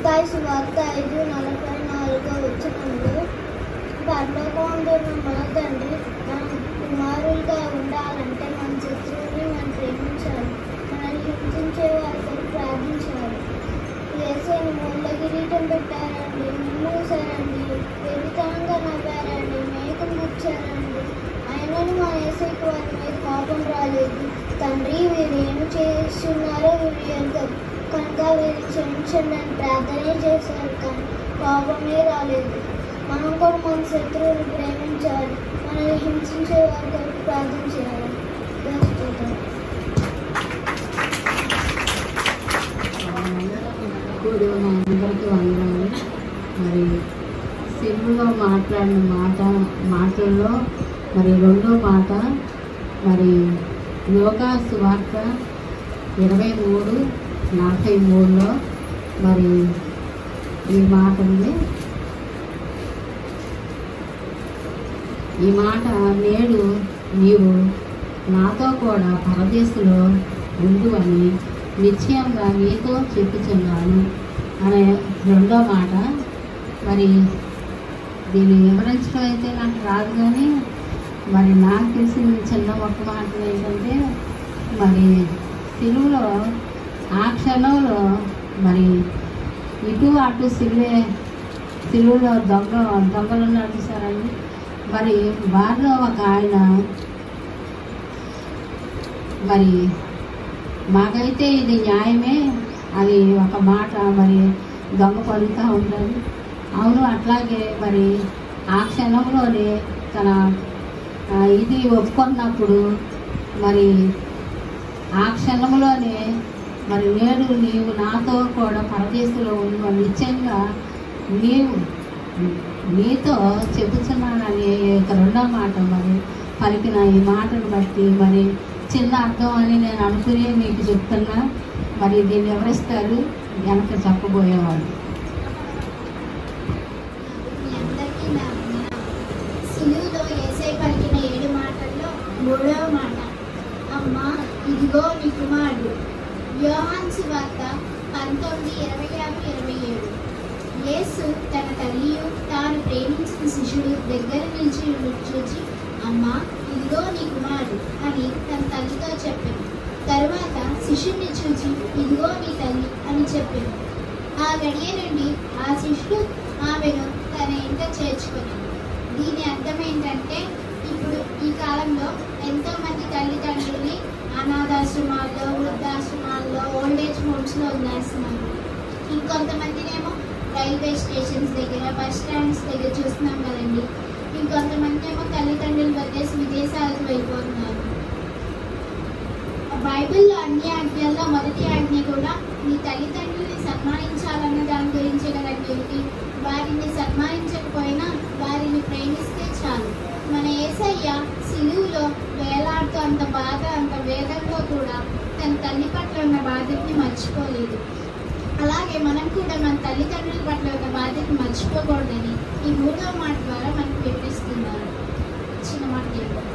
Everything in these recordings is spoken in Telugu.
మత్తాయి సువార్త ఐదు నలభై నాలుగో వచ్చినప్పుడు పరలోకమందున్న మన తండ్రి మనం కుమారులుగా ఉండాలంటే మన శత్రువుని మనం ప్రేమించాలి మనల్ని హింసించే వారితో ప్రార్థించాలి ఏసైని ముళ్ళ కిరీటం పెట్టారండి మూసారండి వెరితనంగా నవ్వారండి మేకను గుచ్చారండి అయినను మా ఏసైకి వారి మీద కోపం రాలేదు తండ్రి వీరు ఏమి చేస్తున్నారో వీరు ఎరుగరు కనుక వీరు క్షమించండి అని ప్రార్థనే చేశారు కానీ కోపమే రాలేదు మనం కూడా మన శత్రువులు ప్రేమించాలి మనల్ని హింసించే వారి కొరకు ప్రార్థన చేయాలి ప్రస్తుతం కూడి ఉన్న అందరికీ వందనాలు మరి సినిమాలో మాట్లాడిన మాట మాటల్లో మరి రెండో మాట మరి యోగా సువార్త ఇరవై మూడు నలభై మూడులో మరి ఈ మాట ఉంది ఈ మాట నేడు నీవు నాతో కూడా పరదేశంలో ఉండు అని నిశ్చయంగా నీతో చెప్పుచున్నాను అనే రెండో మాట మరి దీన్ని వివరించడం అయితే నాకు రాదు కానీ మరి నాకు తెలిసిన చిన్న ఒక మాట ఏంటంటే మరి తెలుగులో ఆ క్షణంలో మరి ఇటు అటు సిలువే సిలువలో దొంగ దొంగలు ఉన్నారు చూసారండి మరి వారిలో ఒక ఆయన మరి మాకైతే ఇది న్యాయమే అని ఒక మాట మరి దొంగ పలుకుతూ ఉంటాడు అవును అట్లాగే మరి ఆ క్షణంలోనే తన ఆ, ఇది ఒప్పుకున్నప్పుడు మరి ఆ క్షణంలోనే మరి నేడు నీవు నాతో కూడా పరదేశంలో ఉన్న నిత్యంగా నీవు నీతో చెబుతున్నానని ఇక రెండో మాట మరి పలికిన ఈ మాటను బట్టి మరి చిన్న అర్థం అని నేను అనుకుని మీకు చెప్తున్నా మరి దీన్ని ఎవరిస్తారు వెనక చెప్పబోయేవాడు మీ అందరికీ నా వందనాలు. సిలువలో ఏసై పలికిన ఏడు మాటల్లో మూడవ మాట అమ్మా ఇదిగో నీ కుమారుడు యోహాన్ సువార్త పంతొమ్మిది ఇరవై ఆరు ఇరవై ఏడు యేసు తన తల్లియు తాను ప్రేమించిన శిష్యుడు దగ్గర నిలిచి చూచి అమ్మా ఇదిగో నీ కుమారుడు అని తన తల్లితో చెప్పాను తరువాత శిష్యుడిని చూచి ఇదిగో నీ తల్లి అని చెప్పాను ఆ గడియ నుండి ఆ శిష్యుడు ఆమెను తన ఇంట చేర్చుకుని దీని అర్థం ఏంటంటే ఇప్పుడు ఈ కాలంలో ఎంతో మంది తల్లిదండ్రుల్ని అనాథాశ్రమాల్లో వృద్ధాశ్రమాల్లో ఓల్డ్ ఏజ్ హోమ్స్లో వదిలేస్తున్నారు ఇంకొంతమందినేమో రైల్వే స్టేషన్స్ దగ్గర బస్ స్టాండ్స్ దగ్గర చూస్తున్నాం కదండి ఇంకొంతమంది ఏమో తల్లిదండ్రులు వదిలేసి విదేశాలకు వెళ్ళిపోతున్నారు బైబిల్లో అన్ని ఆజ్ఞల్లో మొదటి ఆజ్ఞ కూడా నీ తల్లిదండ్రుల్ని సన్మానించాలన్న దాని గురించే కదండి ఒకటి వారిని సన్మానించకపోయినా వారిని ప్రేమిస్తే చాలు మన ఏసయ్య సిలువులో వేలాడుతూ అంత బాధ అంత వేదంలో కూడా తన తల్లి పట్ల ఉన్న బాధ్యతని మర్చిపోలేదు అలాగే మనం కూడా మన తల్లిదండ్రుల పట్ల ఉన్న బాధ్యత మర్చిపోకూడదని ఈ మూడవ మాట ద్వారా మనకు వివరిస్తున్నారు చిన్న మాట చెప్పండి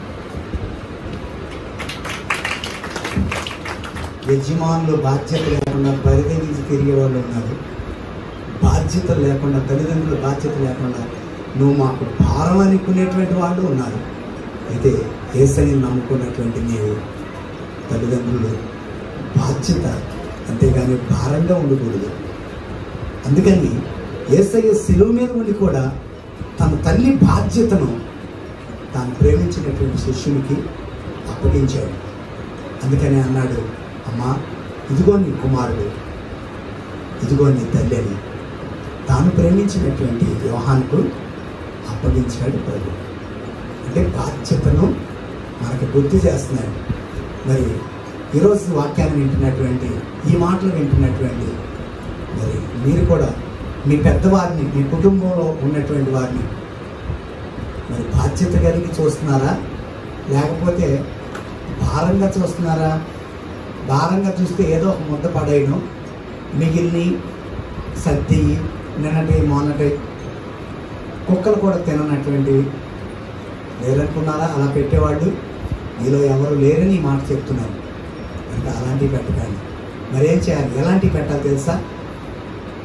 యజమానులు బాధ్యత లేకుండా పరిగణించి తిరిగే వాళ్ళు ఉన్నారు బాధ్యత లేకుండా తల్లిదండ్రుల బాధ్యత లేకుండా నువ్వు మాకు భారం అనుకునేటువంటి వాళ్ళు ఉన్నారు అయితే ఏసని నమ్ముకున్నటువంటి నీవు తల్లిదండ్రులు బాధ్యత అంతేగాని భారంగా ఉండకూడదు అందుకని ఏసయ్య శిలువ మీద ఉండి కూడా తన తల్లి బాధ్యతను తాను ప్రేమించినటువంటి శిష్యునికి అప్పగించాడు అందుకని అన్నాడు అమ్మా ఇదిగో నీ కుమారుడు ఇదిగో నీ తల్లి అని తాను ప్రేమించినటువంటి యోహాన్కు అప్పగించాడు ప్రభు అంటే బాధ్యతను మనకు గుర్తు చేస్తున్నాడు మరి ఈరోజు వాక్యాన్ని వింటున్నటువంటి ఈ మాటలు వింటున్నటువంటి మరి మీరు కూడా మీ పెద్దవారిని మీ కుటుంబంలో ఉన్నటువంటి వారిని మరి బాధ్యత కలిగి చూస్తున్నారా లేకపోతే భారంగా చూస్తున్నారా భారంగా చూస్తే ఏదో ఒక ముద్ద పడేయడం మిగిలిని సర్ది నిన్నటి మొన్నటి కుక్కలు కూడా తిననటువంటివి లేదనుకున్నారా అలా పెట్టేవాళ్ళు మీలో ఎవరు లేరని ఈ మాట చెప్తున్నారు అంటే అలాంటివి పెట్టకండి మరి ఏం చేయాలి ఎలాంటివి పెట్టాలి తెలుసా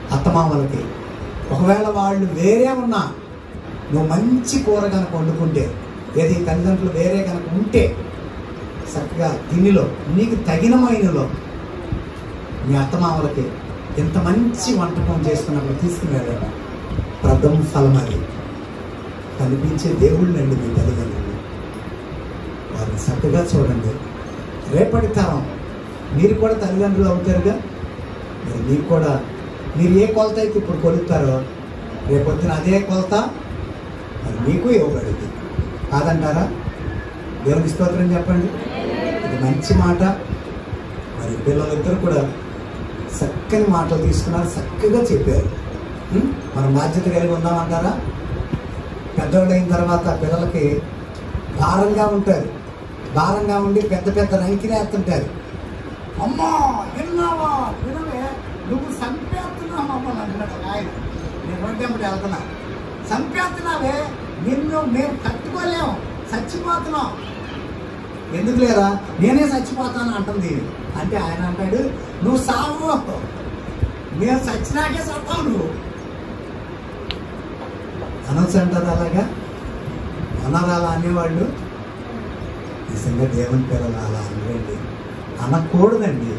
అత్తమామలకి ఒకవేళ వాళ్ళు వేరే ఉన్నా నువ్వు మంచి కూర కనుక వండుకుంటే ఏది తల్లిదండ్రులు వేరే కనుక ఉంటే చక్కగా దీనిలో నీకు తగినమైనలో మీ అత్తమామలకి ఎంత మంచి వంటకం చేసుకున్నప్పుడు తీసుకుని వెళ్ళడం ప్రథమ ఫలం అది కనిపించే దేవుళ్ళండి మీ తల్లిదండ్రులు వారిని చక్కగా చూడండి రేపటి తరం మీరు కూడా తల్లిదండ్రులు అవుతారుగా మరి మీకు కూడా మీరు ఏ కొలత అయితే ఇప్పుడు కొలుస్తారో రేపొద్దున అదే కొలత మరి మీకు ఇవ్వబడింది కాదంటారా దేవునికి స్తోత్రం చెప్పండి ఇది మంచి మాట మరి పిల్లలిద్దరు కూడా చక్కని మాటలు తీసుకున్నారు చక్కగా చెప్పారు ఉం? మనం బాధ్యత కలిగి ఉందామంటారా పెద్దవాళ్ళు అయిన తర్వాత పిల్లలకి భారంగా ఉంటారు భారంగా ఉండి పెద్ద పెద్ద రంకిలేస్తుంటారు అమ్మా విన్నావా వినవే నువ్వు చంపేస్తున్నావు అమ్మ అంటున్నాడు ఒక ఆయన నేను రోడ్డెంబడి వెళ్తున్నా చంపేస్తున్నావే నిన్ను మేము తట్టుకోలేము చచ్చిపోతున్నాం ఎందుకు లేరా నేనే చచ్చిపోతాను అంటుంది అంటే ఆయన అంటాడు నువ్వు సావు మేము చచ్చినాకే చస్తావు నువ్వు అనొచ్చు అంటారు అలాగా అన్నారు అలా అనేవాళ్ళు నిజంగా దేవుని పిల్లలు అలా అనరండి అనకూడదండి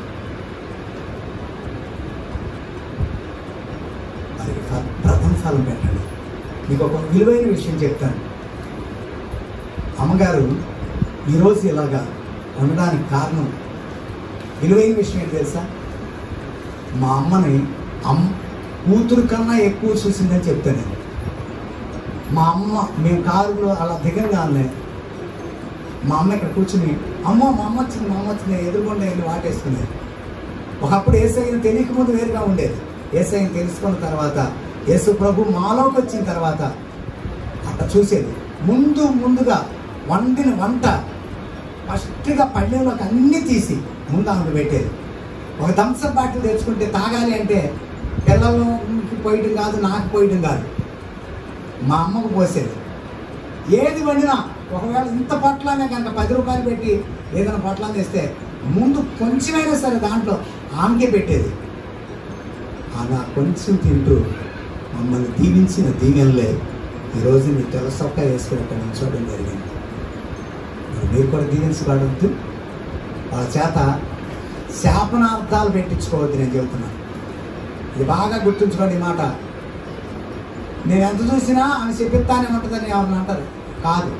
మరి ఫ- ప్రథమ ఫలం పెట్టండి మీకు ఒక విలువైన విషయం చెప్తాను అమ్మగారు ఈరోజు ఇలాగా ఉండడానికి కారణం విలువైన విషయం ఏంటి తెలుసా మా అమ్మని అమ్మ కూతురు కన్నా ఎక్కువ చూసిందని చెప్తాను నేను మా అమ్మ మేము కారులో అలా దిగంగానే మా అమ్మ ఇక్కడ కూర్చుని అమ్మో మా అమ్మ వచ్చింది మా అమ్మ వచ్చింది ఎదురుకుండా వెళ్ళి వాటేసుకునేది ఒకప్పుడు ఏసైని తెలియక ముందు వేరుగా ఉండేది ఏసైని తెలుసుకున్న తర్వాత యేసు ప్రభు మాలోకి వచ్చిన తర్వాత అట్లా చూసేది ముందు ముందుగా వండిన వంట ఫస్ట్గా పళ్ళెంలోకి అన్నీ తీసి ముందు ఆమె పెట్టేది ఒక థమ్స్అప్ బాటిల్ తెచ్చుకుంటే తాగాలి అంటే పిల్లలకి పోయటం కాదు నాకు పోయటం కాదు మా అమ్మకు పోసేది ఏది వండినా ఒకవేళ ఇంత పొట్లానే కనుక పది రూపాయలు పెట్టి ఏదైనా పొట్లాన్ని తెస్తే ముందు కొంచెమైనా సరే దాంట్లో ఆమెకే పెట్టేది అలా కొంచెం తింటూ మమ్మల్ని దీవించిన దీవెనలే ఈరోజు మీ తెల్ల సొక్క వేసుకుని అక్కడ నిల్చోవడం జరిగింది మరి మీరు కూడా దీవించబడద్దు వాళ్ళ చేత శాపనార్థాలు పెట్టించుకోవద్దు నేను చెబుతున్నాను ఇది బాగా గుర్తుంచుకోండి ఈ మాట నేను ఎంత చూసినా ఆమె చెప్పిస్తానే ఉంటుందని ఎవరిని అంటారు కాదు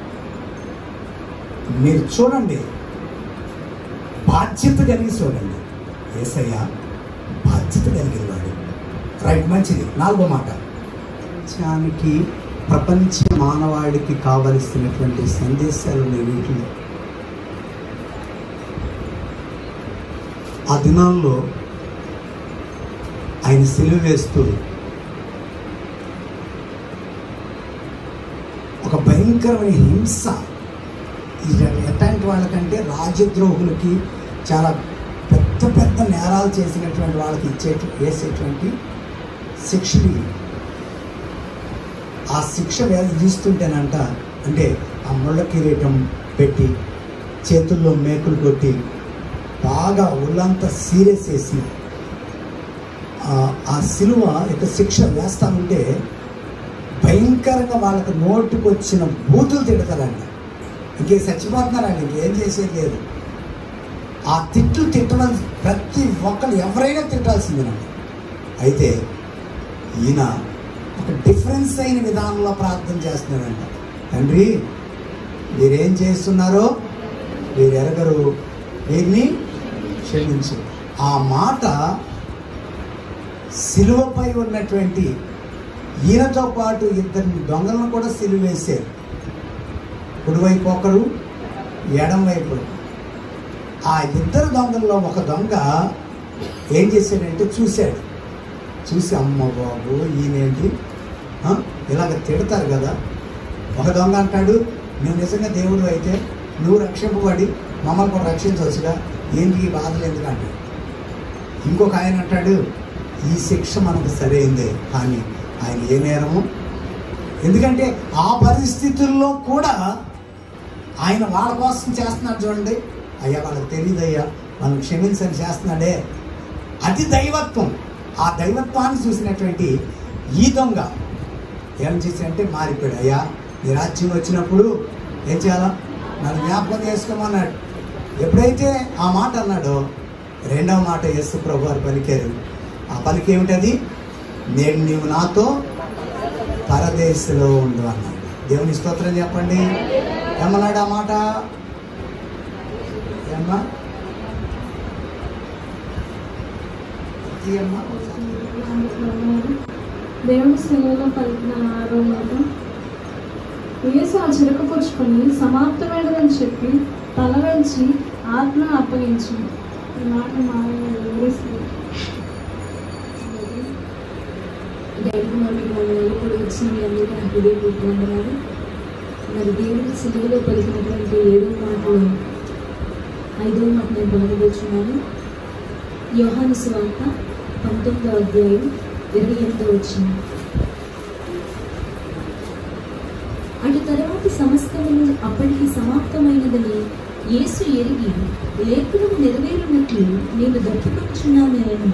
మీరు చూడండి బాధ్యత కలిగి చూడండి ఏసయ్య బాధ్యత కలిగిన వాడు రైట్ మంచిది నాలుగో మాట ప్రపంచానికి ప్రపంచ మానవాళికి కావలసినటువంటి సందేశాలు వీటిలో ఆ దినాల్లో ఆయన సిలువ వేస్తూ ఒక భయంకరమైన హింస ఇది ఎట్లాంటి వాళ్ళకంటే రాజద్రోహులకి చాలా పెద్ద పెద్ద నేరాలు చేసినటువంటి వాళ్ళకి ఇచ్చే వేసేటువంటి శిక్షలు ఇవి. ఆ శిక్ష విధిస్తుంటేనంట అంటే ఆ ముళ్ళ కిరీటం పెట్టి చేతుల్లో మేకులు కొట్టి బాగా ఒళ్ళంతా సీరియస్ వేసి ఆ- ఆ సిలువ యొక్క శిక్ష వేస్తా ఉంటే భయంకరంగా వాళ్ళకి నోటుకు వచ్చిన బూతులు తిడతారండి ఇంకే చచ్చిపోతున్నారండి ఇంకేం చేసేది లేదు ఆ తిట్లు తిట్టడం ప్రతి ఒక్కరు ఎవరైనా తిట్టాల్సిందేనండి అయితే ఈయన ఒక డిఫరెన్స్ అయిన విధానంలో ప్రార్థన చేస్తున్నాడంట తండ్రి మీరేం చేస్తున్నారో మీరు ఎరగరు వీరిని క్షమించు ఆ మాట సిలువపై ఉన్నటువంటి ఈయనతో పాటు ఇద్దరిని దొంగలను కూడా సిలువ వేశారు కుడివైపు ఒకడు ఎడం వైపు ఆ ఇద్దరు దొంగల్లో ఒక దొంగ ఏం చేశాడంటే చూశాడు చూసి అమ్మ బాబు ఈయనేంటి ఆ? ఇలాగ తిడతారు కదా ఒక దొంగ అంటాడు నువ్వు నిజంగా దేవుడు అయితే నువ్వు రక్షింపబడి మమ్మల్ని కూడా రక్షించవచ్చుగా ఏంటి ఈ బాధలు ఎందుకంటే ఇంకొక ఆయన అంటాడు ఈ శిక్ష మనకు సరైందే కానీ ఆయన ఏ నేరము ఎందుకంటే ఆ పరిస్థితుల్లో కూడా ఆయన వాళ్ళ కోసం చేస్తున్నాడు చూడండి అయ్యా వాళ్ళకి తెలియదు అయ్యా వాళ్ళని క్షమించని చేస్తున్నాడే అది దైవత్వం ఆ దైవత్వాన్ని చూసినటువంటి ఈ దొంగ ఏం చేశాడంటే మారిపోయాడు అయ్యా నీ రాజ్యం వచ్చినప్పుడు ఏం చేయాలా నన్ను జ్ఞాపకం చేసుకోమన్నాడు ఎప్పుడైతే ఆ మాట అన్నాడో రెండవ మాట యేసు ప్రభు వారు పలికారు ఆ పలికి ఏమిటది నేను నీవు నాతో పరదేశంలో ఉండు అన్నాడు దేవుని స్తోత్రం చెప్పండి ఏమన్నాడు ఆ మాట ఏమ్మా తీయమ్మా ఒకసారి. దేవుని శిలలో పలికిన ఆరో మాట యేసు ఆ చిరక పుచ్చుకొని సమాప్తమైనదని చెప్పి తల వంచి ఆత్మను అప్పగించి ఈ మాట మాయ వివరిస్తుంది డైరీ మార్కెట్ వందనాలు ఇప్పుడు వచ్చిన మీ అందరికీ నా హృదయపూర్వక వందనాలు మరి దేవుడి సిలువలో పలికినటువంటి ఏడో మాటలు ఐదో మాట నేను పలకబోచున్నాను యోహాను సువార్త పంతొమ్మిదో అధ్యాయం ఇరవై ఎనిమిదో వచ్చింది అటు తర్వాత సమస్తమును అప్పటికి సమాప్తమైనదని యేసు ఎరిగి లేఖనం నెరవేరినట్లు నేను దప్పుకొచ్చున్నాను నేను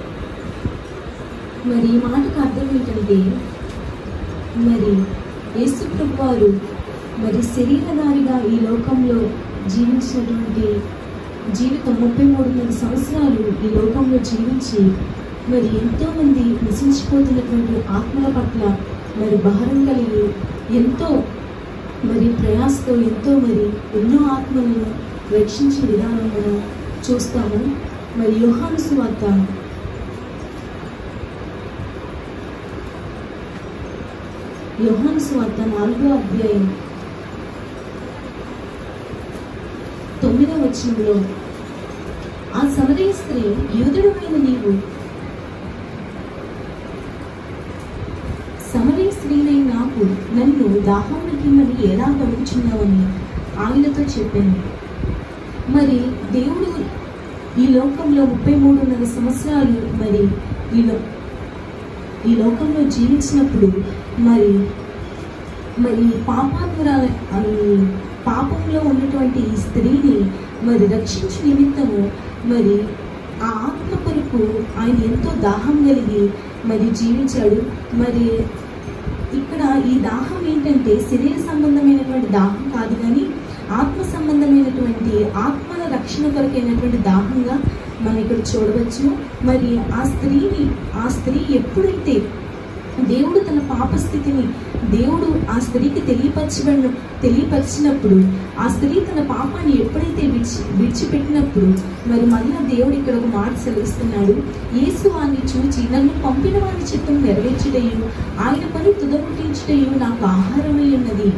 మరి ఈ మాటకు అర్థం ఏంటంటే మరి యేసు ప్రభు వారు మరి శరీరధారిగా ఈ లోకంలో జీవించినటువంటి జీవితం ముప్పై మూడున్నర సంవత్సరాలు ఈ లోకంలో జీవించి మరి ఎంతోమంది నశించిపోతున్నటువంటి ఆత్మల పట్ల మరి భారం కలిగి ఎంతో మరి ప్రయాసతో ఎంతో మరి ఎన్నో ఆత్మలను రక్షించే విధానం మనం చూస్తాము మరి యోహాను సువార్త యోహాను సువార్త నాలుగో అధ్యాయం తొమ్మిదో వచనంలో ఆ సమరయ స్త్రీ యూదుడమైన నీవు సమరయ స్త్రీనై నాకు నన్ను దాహానికి మరి ఎలా కలుగుచున్నావని ఆయనతో చెప్పాను మరి దేవుడు ఈ లోకంలో ముప్పై మూడున్నర సంవత్సరాలు మరి ఈ లో ఈ లోకంలో జీవించినప్పుడు మరి మరి పాపాత్మరాల ఈ పాపంలో ఉన్నటువంటి ఈ స్త్రీని మరి రక్షించు నిమిత్తము మరి ఆ ఆత్మ కొరకు ఆయన ఎంతో దాహం కలిగి మరి జీవించాడు మరి ఇక్కడ ఈ దాహం ఏంటంటే శరీర సంబంధమైనటువంటి దాహం కాదు కానీ ఆత్మ సంబంధమైనటువంటి ఆత్మల రక్షణ కొరకైనటువంటి దాహంగా మనం ఇక్కడ చూడవచ్చు మరి ఆ స్త్రీని ఆ స్త్రీ ఎప్పుడైతే దేవుడు తన పాప స్థితిని దేవుడు ఆ స్త్రీకి తెలియపరచబడిన తెలియపరిచినప్పుడు ఆ స్త్రీ తన పాపాన్ని ఎప్పుడైతే విడిచి విడిచిపెట్టినప్పుడు మరి మళ్ళా దేవుడు ఇక్కడ ఒక మాట సెలవిస్తున్నాడు యేసు వారిని చూచి నన్ను పంపిన వారి చిత్తం నెరవేర్చుటయు ఆయన పని తుదముట్టించుటయు నాకు ఆహారమై ఉన్నది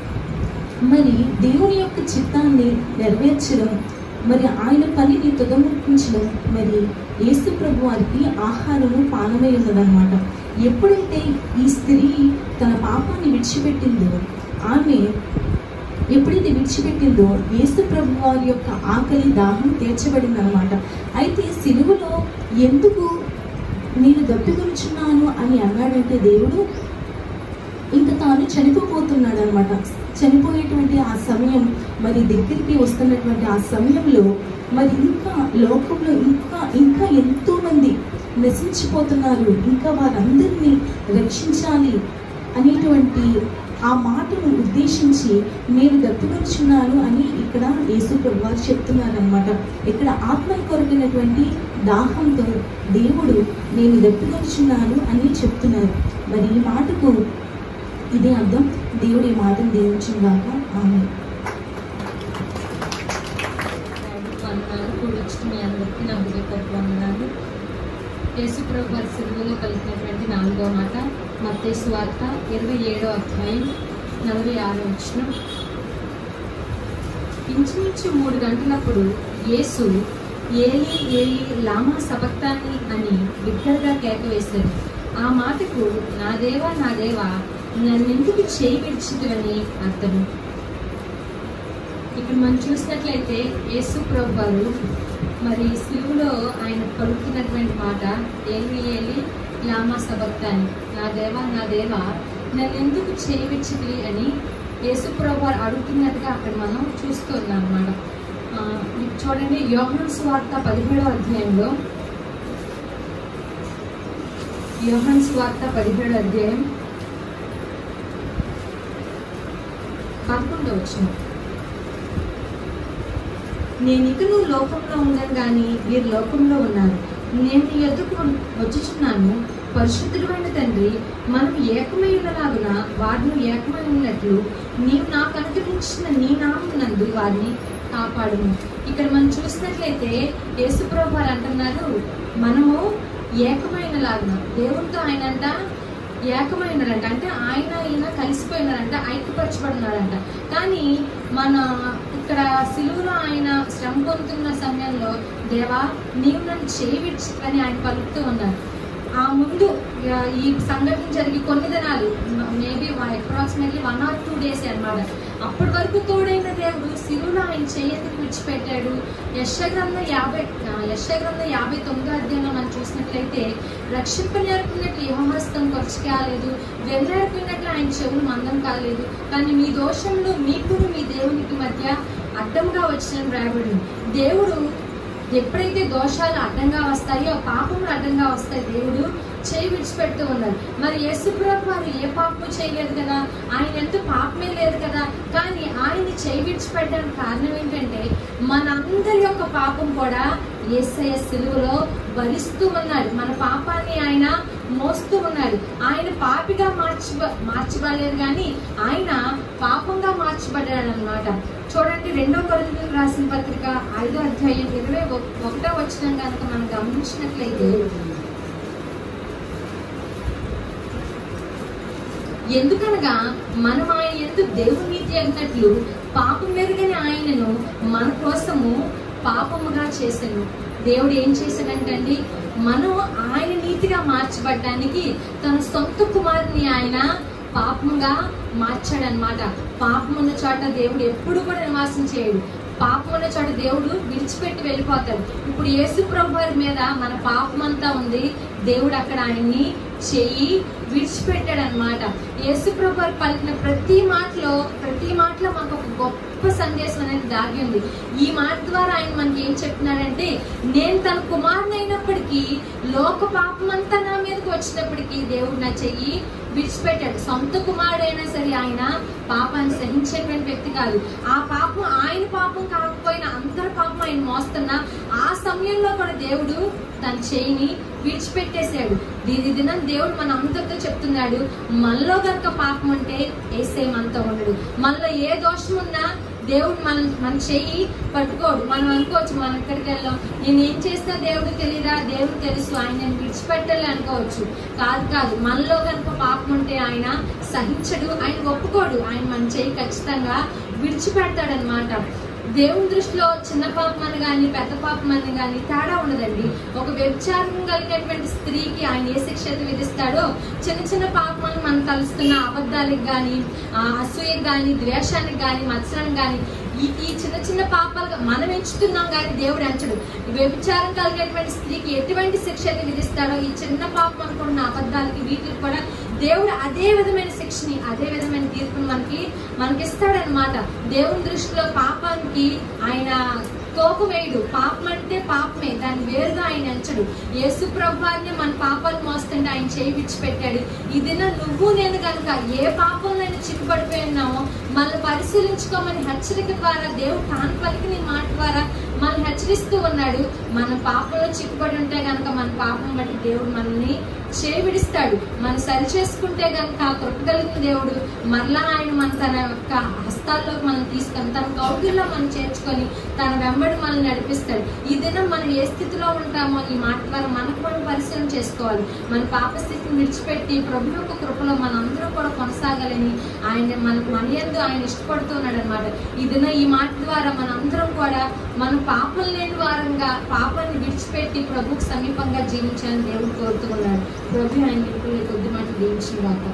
మరి దేవుని యొక్క చిత్తాన్ని నెరవేర్చడం మరి ఆయన పనిని తుదముట్టించడం మరి యేసు ప్రభు వారికి ఆహారము పానమై ఉన్నదన్నమాట ఎప్పుడైతే ఈ స్త్రీ తన పాపాన్ని విడిచిపెట్టిందో ఆమె ఎప్పుడైతే విడిచిపెట్టిందో యేసు ప్రభు వారి యొక్క ఆకలి దాహం తీర్చబడింది అనమాట అయితే సిలువలో ఎందుకు నేను దప్పికొనుచున్నాను అని అన్నాడంటే దేవుడు ఇంకా తాను చనిపోబోతున్నాడు అనమాట చనిపోయేటువంటి ఆ సమయం మరి దగ్గరికి వస్తున్నటువంటి ఆ సమయంలో మరి ఇంకా లోకంలో ఇంకా ఇంకా ఎంతో మంది నశించిపోతున్నారు ఇంకా వారందరినీ రక్షించాలి అనేటువంటి ఆ మాటను ఉద్దేశించి నేను దప్పికొచ్చున్నాను అని ఇక్కడ యేసు ప్రభు వారు చెప్తున్నారనమాట ఇక్కడ ఆత్మ కొరకైనటువంటి దాహంతో దేవుడు నేను దప్పికొచ్చున్నాను అని చెప్తున్నారు మరి ఈ మాటకు ఇదే అర్థం దేవుడు ఈ మాటను దీవించుగాక ఆమె వందనాలు కూడొచ్చిన మీ అందరికీ నా హృదయపూర్వక వందనాలు యేసుప్రభు వారి సిలువలో కలిగినటువంటి నాలుగో మాట మత్తయి వార్త ఇరవై ఏడో అధ్యాయం నలభై ఆరో వచ్చిన ఇంచుమించు మూడు గంటలప్పుడు యేసు ఏలి ఏలి లామా సబక్తాని అని బిగ్గరగా కేక వేశాడు ఆ మాటకు నా దేవా నా దేవా నన్నెందుకు చేయి విడిచితువని అర్థం ఇక్కడ మనం చూసినట్లయితే యేసు ప్రభు వారు మరి సిలువలో ఆయన పలుకుతున్నటువంటి మాట ఏలి ఏలి లామా సబక్తాని నా దేవా నా దేవా నన్ను ఎందుకు చేయవిచ్చిది అని యేసు ప్రభు వారు అడుగుతున్నట్టుగా అక్కడ మనం చూస్తున్నాం అన్నమాట ఆ, ఇది చూడండి యోహన్ సువార్త పదిహేడో అధ్యాయంలో యోహాన్ స్వార్త పదిహేడు అధ్యాయం పదకొండవ వచ్చిన నేను ఇకను లోకంలో ఉన్నాను కానీ వీరు లోకంలో ఉన్నారు నేను నీ ఎదుకు వచ్చుచున్నాను పరిశుద్ధుడైన తండ్రి మనం ఏకమైనలాగున వారిని ఏకమై ఉన్నట్లు నీవు నాకు అనుగ్రహించిన నీ నామనందు వారిని కాపాడుము ఇక్కడ మనం చూసినట్లయితే యేసుప్రభు వారు అంటున్నారు మనము ఏకమైన లాగున దేవుడితో ఆయన అంట ఏకమైనారంట అంటే ఆయన ఈయన కలిసిపోయినారంట ఐక్యపరచబడినారంట కానీ మన ఇక్కడ సిలువలో ఆయన శ్రమ పొందుతున్న సమయంలో దేవా నీవు నన్ను చేయి విడిచి అని ఆయన పలుకుతూ ఉన్నారు ఆ ముందు ఆ, ఈ సంఘటన జరిగి కొన్ని దినాలు maybe approximately one or two days అన్నమాట అప్పటి వరకు తోడైన దేవుడు శివుడు ఆయన చేయెత్తి విడిచిపెట్టాడు యశగ్రంథం యాభై ఆ, యశగ్రంథం యాభై తొమ్మిదో అధ్యాయంలో మనం చూసినట్లయితే రక్షింప నేర్పినట్లు యహోహస్తం ఖర్చు కాలేదు వెళ్ళేర్పినట్లు ఆయన చెవులు మందం కాలేదు కానీ మీ దోషంలో మీకు మీ దేవునికి మధ్య అడ్డంగా వచ్చిన రాబడింది దేవుడు ఎప్పుడైతే దోషాలు అడ్డంగా వస్తాయో పాపములు అడ్డంగా వస్తాయి దేవుడు చేయి విడిచిపెడుతూ ఉన్నారు మరి యేసుప్రభు వారు ఏ పాపము చేయలేదు కదా ఆయన ఎంత పాపమే లేదు కదా కానీ ఆయన్ని చేయి విడిచిపెట్టడానికి కారణం ఏంటంటే మనందరి యొక్క పాపం కూడా యేసయ్య సిలువలో భరిస్తూ ఉన్నాడు మన పాపాన్ని ఆయన మోస్తూ ఉన్నాడు ఆయన పాపిగా మార్చి మార్చబడలేదు కానీ ఆయన పాపంగా మార్చబడ్డాడు అనమాట చూడండి రెండో కొరింథీయులకు రాసిన పత్రిక ఐదో అధ్యాయం ఇరవై ఒక- ఒకటో వచ్చిన కనుక మనం గమనించినట్లయితే ఎందుకనగా మనం ఆయన ఎందుకు దేవుని నీతి అన్నట్లు పాపం మెరుగని ఆయనను మన కోసము పాపముగా చేశాను దేవుడు ఏం చేశాడంటండి మనం ఆయన నీతిగా మార్చబడ్డానికి తన సొంత కుమారుని ఆయన పాపముగా మార్చాడనమాట పాపం ఉన్న చోట దేవుడు ఎప్పుడు కూడా నివాసం చేయడు పాపం ఉన్న చోట దేవుడు విడిచిపెట్టి వెళ్ళిపోతాడు ఇప్పుడు యేసు ప్రభు వారి మీద మన పాపం అంతా ఉంది దేవుడు అక్కడ ఆయన్ని చెయ్యి విడిచిపెట్టాడు అనమాట యేసు ప్రభు వారు పలికిన ప్రతి మాటలో ప్రతి మాటలో మాకు ఒక గొప్ప సందేశం అనేది దాగి ఉంది ఈ మాట ద్వారా ఆయన మనకి ఏం చెప్తున్నాడంటే నేను తన కుమారుని అయినప్పటికీ లోక పాపం అంతా నా మీదకి వచ్చినప్పటికీ దేవుడు నా చెయ్యి విడిచిపెట్టాడు సొంత కుమారుడైనా సరే ఆయన పాపాన్ని సహించేటువంటి వ్యక్తి కాదు ఆ పాపం ఆయన పాపం కాకపోయినా అందరి పాపం ఆయన మోస్తున్నా ఆ సమయంలో కూడా దేవుడు తన చేయిని విడిచిపెట్టేశాడు దీని దినం దేవుడు మన అందరితో చెప్తున్నాడు మనలో గనుక పాపం ఉంటే ఏసే మనతో ఉండడు మనలో ఏ దోషం ఉన్నా దేవుడు మన మన చెయ్యి పట్టుకోడు మనం అనుకోవచ్చు మనం ఎక్కడికి వెళ్ళాం నేను ఏం చేసినా దేవుడు తెలియదా దేవుడు తెలుసు ఆయన నేను విడిచిపెట్టాలి అనుకోవచ్చు కాదు కాదు మనలో కనుక పాపం ఉంటే ఆయన సహించడు ఆయన ఒప్పుకోడు ఆయన మన చెయ్యి ఖచ్చితంగా విడిచిపెడతాడనమాట దేవుని దృష్టిలో చిన్న పాపం అని కానీ పెద్ద పాపం అని కానీ తేడా ఉండదండి ఒక వ్యభిచారం కలిగినటువంటి స్త్రీకి ఆయన ఏ శిక్ష అయితే విధిస్తాడో చిన్న చిన్న పాపం మనం కలుస్తున్న అబద్ధాలకు కానీ అసూయకు కానీ ద్వేషానికి కానీ మత్సరానికి కానీ ఈ ఈ చిన్న చిన్న పాపాలు మనం ఎంచుతున్నాం కానీ దేవుడు ఎంచడు ఈ వ్యభిచారం కలిగినటువంటి స్త్రీకి ఎటువంటి శిక్ష అయితే విధిస్తాడో ఈ చిన్న పాపం అనుకున్న అబద్ధాలకి వీటికి కూడా దేవుడు అదే విధమైన శిక్షని అదే విధమైన తీర్పుని మనకి మనకిస్తాడనమాట దేవుని దృష్టిలో పాపానికి ఆయన తోక వేయడు పాపం అంటే పాపమే దాన్ని వేరుగా ఆయన ఎంచడు యేసు ప్రభువాన్ని మన పాపాలు మోస్తుంటే ఆయన చేయి విడిచిపెట్టాడు ఈ దిన నువ్వు నేను కనుక ఏ పాపం నేను చిక్కుపడిపోయి ఉన్నామో మనల్ని పరిశీలించుకోమని హెచ్చరిక ద్వారా దేవుడు తాను పలికిన ఈ మాట ద్వారా మనల్ని హెచ్చరిస్తూ ఉన్నాడు మన పాపంలో చిక్కుపడి ఉంటే గనక మన పాపం బట్టి దేవుడు మనల్ని చేవిడిస్తాడు మనం సరి చేసుకుంటే గనక కృపగలిగిన దేవుడు మరలా ఆయన మన తన యొక్క హస్తాల్లోకి మనం తీసుకొని తన కౌగిల్లో మనం చేర్చుకొని తన వెంబడి మనల్ని నడిపిస్తాడు ఈ దినం మనం ఏ స్థితిలో ఉంటామో ఈ మాట ద్వారా మనకు మనం పరిశీలన చేసుకోవాలి మన పాప స్థితిని విడిచిపెట్టి ప్రభు యొక్క కృపలో మనందరం కూడా కొనసాగాలని ఆయన మన మన యందు ఆయన ఇష్టపడుతున్నాడు అనమాట ఈ దినం ఈ మాట ద్వారా మనందరం కూడా మన పాపం లేని వారంగా పాపాన్ని విడిచిపెట్టి ప్రభుకు సమీపంగా జీవించాలని దేవుడు కోరుతున్నాడు ప్రభు ఆయన ఇప్పుడు కొద్ది మాట దీవించిన గాక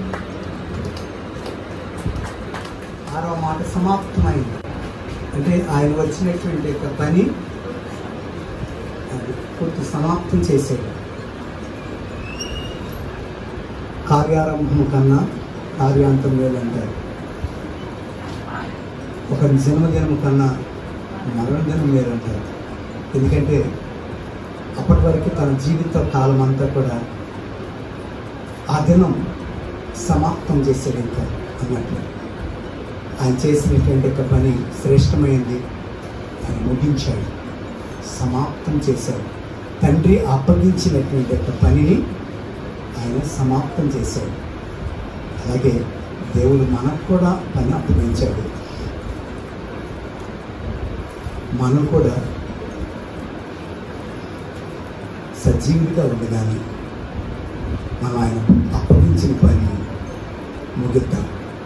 ఆరో మాట సమాప్తమైంది అంటే ఆయన వచ్చినటువంటి యొక్క పని అది పూర్తి సమాప్తం చేసేది కార్యారంభం కన్నా కార్యాంతం వేలంటారు ఒక జన్మదినం కన్నా మరణదినం వేరంటారు ఎందుకంటే అప్పటి వరకు తన జీవిత కాలం అంతా కూడా ఆ దినం సమాప్తం చేశాడు ఇంకా అన్నట్లు ఆయన చేసినటువంటి ఒక పని శ్రేష్టమైంది ఆయన ముగించాడు సమాప్తం చేశాడు తండ్రి అప్పగించినటువంటి ఒక పనిని ఆయన సమాప్తం చేశాడు అలాగే దేవుడు మనకు కూడా పని అప్పగించాడు మనం కూడా సజీవుడిగా ఉండగానే మనం ఆయన అప్పగించిన పని ముగిద్దాం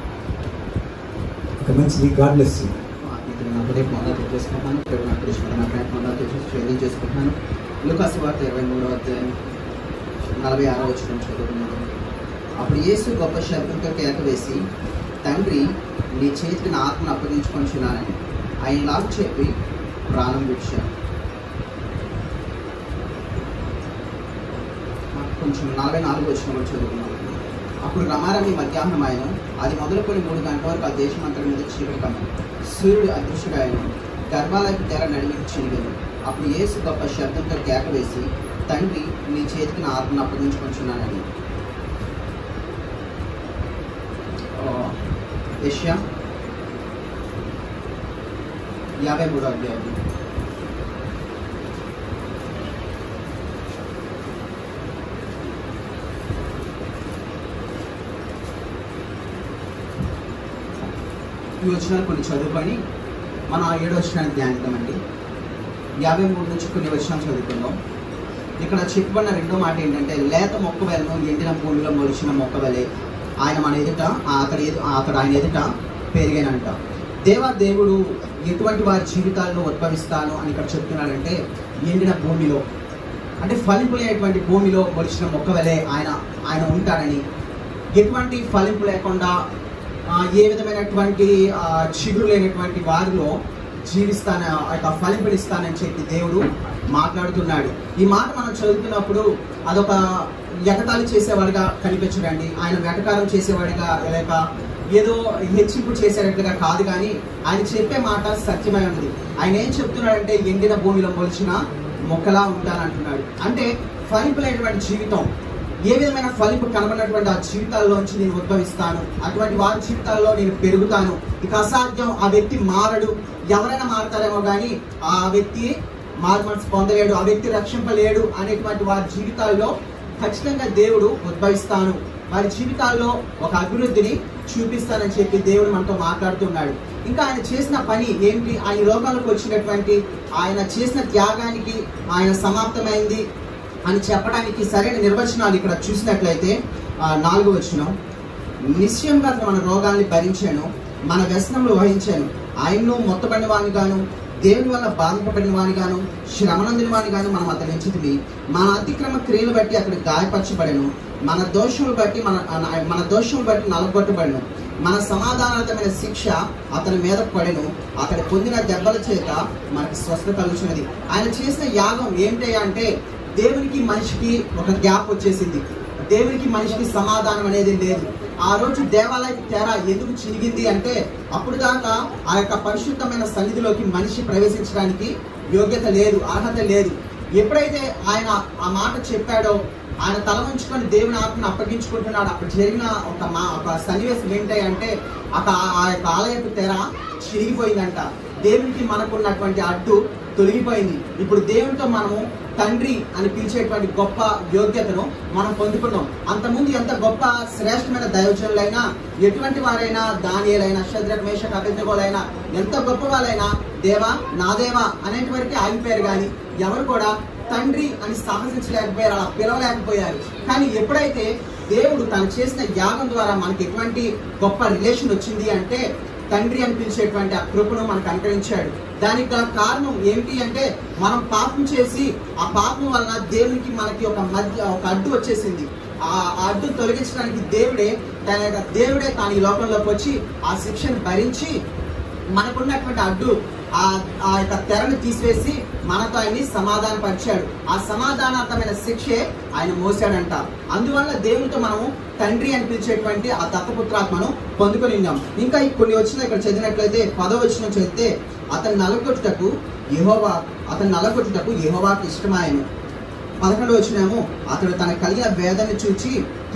ఒక మంచిది గాడ్లెస్ ఇక్కడ నా హృదయం పొందా చేసుకుంటున్నాను ఇక్కడ నా కృష్ణ నా ప్రయత్నం పొందా ట్రైనింగ్ చేసుకుంటున్నాను లుకాసు వార్త ఇరవై మూడవ అధ్యాయం నలభై ఆరో వచ్చిన చదువుతున్నాను అప్పుడు యేసు గొప్ప శబ్దంతో కేక వేసి తండ్రి నీ చేతికి నా ఆత్మను అప్పగించుకొంచున్నానని ఆయన ఇలా చెప్పి ప్రాణం విడిచాను కొంచెం నలభై నాలుగు వచ్చిన చదువుకున్నాను అప్పుడు రమారమి మధ్యాహ్నం ఆయన అది మొదలుకొని మూడు గంటల వరకు ఆ దేశమంతటి మీద చీకటి కమ్మ సూర్యుడు అదృశ్యుడాయను గర్భాలకి తెర నడిమికి చిరిగాను అప్పుడు యేసు గొప్ప శబ్దంతో కేక వేసి తండ్రి నీ చేతికి నా ఆత్మను అప్పగించుకుంటున్నానని ఏషియా యాభై మూడో అధ్యాయం ఈ వచ్చినాలు కొన్ని చదువుకొని మనం ఆ ఏడు వచ్చినాన్ని ధ్యానిద్దామండి యాభై మూడు నుంచి కొన్ని వచ్చినాలు చదువుకుందాం ఇక్కడ చెప్పబడిన రెండో మాట ఏంటంటే లేత మొక్క వెలను ఎండిన భూమిలో మొలిచిన మొక్క వలె ఆయన మన ఎదుట అతడు ఎదు అతడు ఆయన ఎదుట పెరిగానంట దేవా దేవుడు ఎటువంటి వారి జీవితాల్లో ఉద్భవిస్తాను అని ఇక్కడ చెప్తున్నాడంటే ఎండిన భూమిలో అంటే ఫలింపు లేనటువంటి భూమిలో మొలిచిన మొక్క వలె ఆయన ఆయన ఉంటాడని ఎటువంటి ఫలింపు లేకుండా ఆ, ఏ విధమైనటువంటి ఆ, చిగురు లేనటువంటి వారిలో జీవిస్తాన ఆ యొక్క ఫలింపునిస్తానని చెప్పి దేవుడు మాట్లాడుతున్నాడు ఈ మాట మనం చదువుతున్నప్పుడు అదొక ఎగతాళి చేసేవాడిగా కనిపించడండి ఆయన వెటకారం చేసేవాడిగా లేక ఏదో హెచ్చింపు చేసేటట్లుగా కాదు కానీ ఆయన చెప్పే మాట సత్యమై ఉన్నది ఆయన ఏం చెప్తున్నాడంటే ఎండిన భూమిలో మొలిచిన మొక్కలా ఉంటానంటున్నాడు అంటే ఫలింపులైనటువంటి జీవితం ఏ విధమైన ఫలింపు కనబడినటువంటి ఆ జీవితాల్లోంచి నేను ఉద్భవిస్తాను అటువంటి వారి జీవితాల్లో నేను పెరుగుతాను ఇక అసాధ్యం ఆ వ్యక్తి మారడు ఎవరైనా మారతారేమో కానీ ఆ వ్యక్తి మారు మనసు పొందలేడు ఆ వ్యక్తి రక్షింపలేడు అనేటువంటి వారి జీవితాల్లో ఖచ్చితంగా దేవుడు ఉద్భవిస్తాను వారి జీవితాల్లో ఒక అభివృద్ధిని చూపిస్తానని చెప్పి దేవుడు మనతో మాట్లాడుతున్నాడు ఇంకా ఆయన చేసిన పని ఏంటి ఆయన ఈ లోకంలోకి వచ్చినటువంటి ఆయన చేసిన త్యాగానికి ఆయన సమాప్తమైంది అని చెప్పడానికి సరైన నిర్వచనాలు ఇక్కడ చూసినట్లయితే ఆ, నాలుగు వచనం నిశ్చయంగా అతను మన రోగాల్ని భరించాను మన వ్యసనములు వహించాను ఆయన్ను మొత్తబడిన వాని గాను దేవుని వల్ల బాధింపబడిన వాని గాను శ్రమనందిన వాని గాను మనం అతని ఎంచితివి మన అతిక్రమ క్రియలు బట్టి అతడు గాయపరచబడను మన దోషములు బట్టి మన మన దోషములు బట్టి నలగొట్టబడను మన సమాధానతమైన శిక్ష అతని మీద పడెను అతడు పొందిన దెబ్బల చేత మనకి స్వస్థత కలుగుతున్నది ఆయన చేసిన యాగం ఏంటి అంటే దేవునికి మనిషికి ఒక గ్యాప్ వచ్చేసింది దేవునికి మనిషికి సమాధానం అనేది లేదు ఆ రోజు దేవాలయ తెర ఎందుకు చిరిగింది అంటే అప్పుడు దాకా ఆ యొక్క పరిశుద్ధమైన సన్నిధిలోకి మనిషి ప్రవేశించడానికి యోగ్యత లేదు అర్హత లేదు ఎప్పుడైతే ఆయన ఆ మాట చెప్పాడో ఆయన తల ఉంచుకొని దేవుని ఆత్మను అప్పగించుకుంటున్నాడు అక్కడ జరిగిన ఒక మా ఒక సన్నివేశం ఏంటి అంటే అక్కడ ఆ యొక్క ఆలయపు తెర చిరిగిపోయిందంట దేవునికి మనకున్నటువంటి అడ్డు తొలగిపోయింది ఇప్పుడు దేవునితో మనము తండ్రి అని పిలిచేటువంటి గొప్ప యోగ్యతను మనం పొందుకున్నాం అంతకుముందు ఎంత గొప్ప శ్రేష్టమైన దైవజనులైనా ఎటువంటి వారైనా దానియలైనా శద్రక మేషక అభిజ్ఞలైనా ఎంత గొప్ప వాళ్ళైనా దేవా నా దేవా అనేటువంటి ఆగిపోయారు కానీ ఎవరు కూడా తండ్రి అని సాహసించలేకపోయారు అలా పిలవలేకపోయారు కానీ ఎప్పుడైతే దేవుడు తను చేసిన యాగం ద్వారా మనకి ఎటువంటి గొప్ప రిలేషన్ వచ్చింది అంటే తండ్రి అని పిలిచేటువంటి ఆ కృపను మనకు అనుకరించాడు దానికి గల కారణం ఏమిటి అంటే మనం పాపం చేసి ఆ పాపం వలన దేవునికి మనకి ఒక మధ్య ఒక అడ్డు వచ్చేసింది ఆ ఆ అడ్డు తొలగించడానికి దేవుడే తన యొక్క దేవుడే తాను ఈ లోకంలోకి వచ్చి ఆ శిక్షను భరించి మనకున్నటువంటి అడ్డు ఆ ఆ యొక్క తెరను తీసివేసి మనతో ఆయన్ని సమాధానపరిచాడు ఆ సమాధానార్థమైన శిక్షే ఆయన మోసాడంట అందువల్ల దేవునితో మనము తండ్రి అని పిలిచేటువంటి ఆ దత్తపుత్రాత్మను పొందుకొని ఉన్నాం ఇంకా ఈ కొన్ని వచ్చిన ఇక్కడ చదివినట్లయితే పదో వచ్చిన చదివితే అతను నలగొట్టుటకు యెహోవా అతను నలగొట్టుటకు యెహోవాకి ఇష్టమాయను పదకొండు వచ్చినాము అతడు తన కలిగిన వేదన్ని చూచి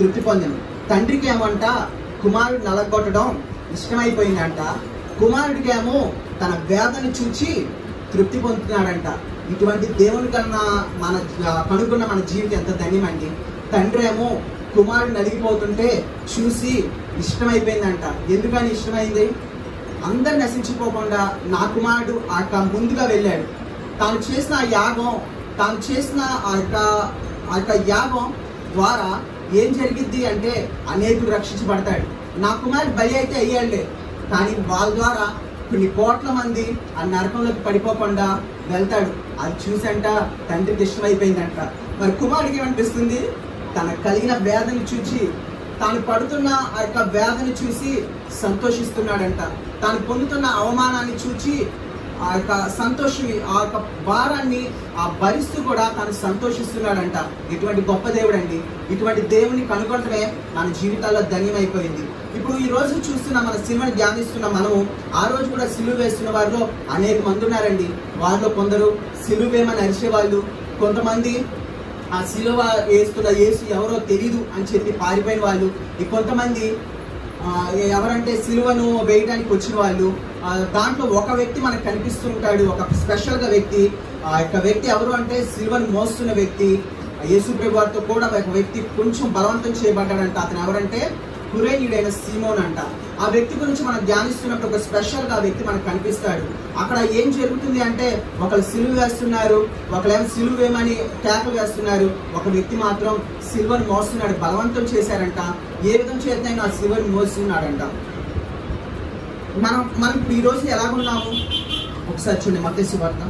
తృప్తి పొందాను తండ్రికి ఏమంట కుమారుడు నలగొట్టడం ఇష్టమైపోయిందంట కుమారుడికేమో తన వేదన చూచి తృప్తి పొందుతున్నాడంట ఇటువంటి దేవుని కన్నా మన జ- కనుగొన్న మన జీవితం ఎంత ధన్యమండి తండ్రి ఏమో కుమారుడు నలిగిపోతుంటే చూసి ఇష్టమైపోయిందంట ఎందుకని ఇష్టమైంది అందరు నశించిపోకుండా నా కుమారుడు ఆ యొక్క ముందుగా వెళ్ళాడు తాను చేసిన ఆ యాగం తాను చేసిన ఆ యొక్క ఆ యొక్క యాగం ద్వారా ఏం జరిగిద్ది అంటే అనేకులు రక్షించబడతాడు నా కుమారుడు బలి అయితే అయ్యాడులే కానీ వాళ్ళ ద్వారా కొన్ని కోట్ల మంది ఆ నరకంలోకి పడిపోకుండా వెళ్తాడు అది చూసంట తండ్రికి ఇష్టమైపోయిందంట మరి కుమారుడికి ఏమనిపిస్తుంది తన కలిగిన వేదన చూచి తాను పడుతున్న ఆ యొక్క వేదన చూసి సంతోషిస్తున్నాడంట తాను పొందుతున్న అవమానాన్ని చూచి ఆ యొక్క సంతోషి ఆ యొక్క భారాన్ని ఆ భరిస్తూ కూడా తాను సంతోషిస్తున్నాడంట ఇటువంటి గొప్ప దేవుడు అండి ఇటువంటి దేవుని కనుగొనటమే మన జీవితాల్లో ధన్యమైపోయింది ఇప్పుడు ఈ రోజు చూస్తున్న మన సినిమాని ధ్యానిస్తున్న మనము ఆ రోజు కూడా సిలువ వేస్తున్న వారిలో అనేక మంది ఉన్నారండి వారిలో కొందరు సిలువేమని అరిచే వాళ్ళు కొంతమంది ఆ సిలువ వేస్తున్న యేసు ఎవరో తెలీదు అని చెప్పి పారిపోయిన వాళ్ళు ఈ కొంతమంది ఆ, ఎవరంటే సిలువను వేయడానికి వచ్చిన వాళ్ళు ఆ, దాంట్లో ఒక వ్యక్తి మనకు కనిపిస్తుంటాడు ఒక స్పెషల్గా వ్యక్తి ఆ యొక్క వ్యక్తి ఎవరు అంటే సిలువను మోస్తున్న వ్యక్తి యేసు ప్రభు వారితో కూడా ఒక వ్యక్తి కొంచెం బలవంతం చేయబడ్డాడంట అతను ఎవరంటే కురేనీయుడైన సీమోన్ అంట ఆ వ్యక్తి గురించి మనం ధ్యానిస్తున్నప్పుడు ఒక స్పెషల్ గా ఆ వ్యక్తి మనకు కనిపిస్తాడు అక్కడ ఏం జరుగుతుంది అంటే ఒకరు సిలువ వేస్తున్నారు ఒకరేమో సిలువ వేయమని కేకలు వేస్తున్నారు ఒక వ్యక్తి మాత్రం సిల్వను మోస్తున్నాడు బలవంతం చేశారంట ఏ విధం చేతనైనా ఆ సిల్వను మోస్తున్నాడంట మనం మనం ఇప్పుడు ఈ రోజు ఎలాగున్నాము ఒకసారి చూడండి మత్స్య వార్త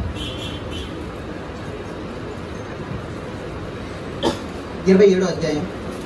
ఇరవై ఏడో అధ్యాయం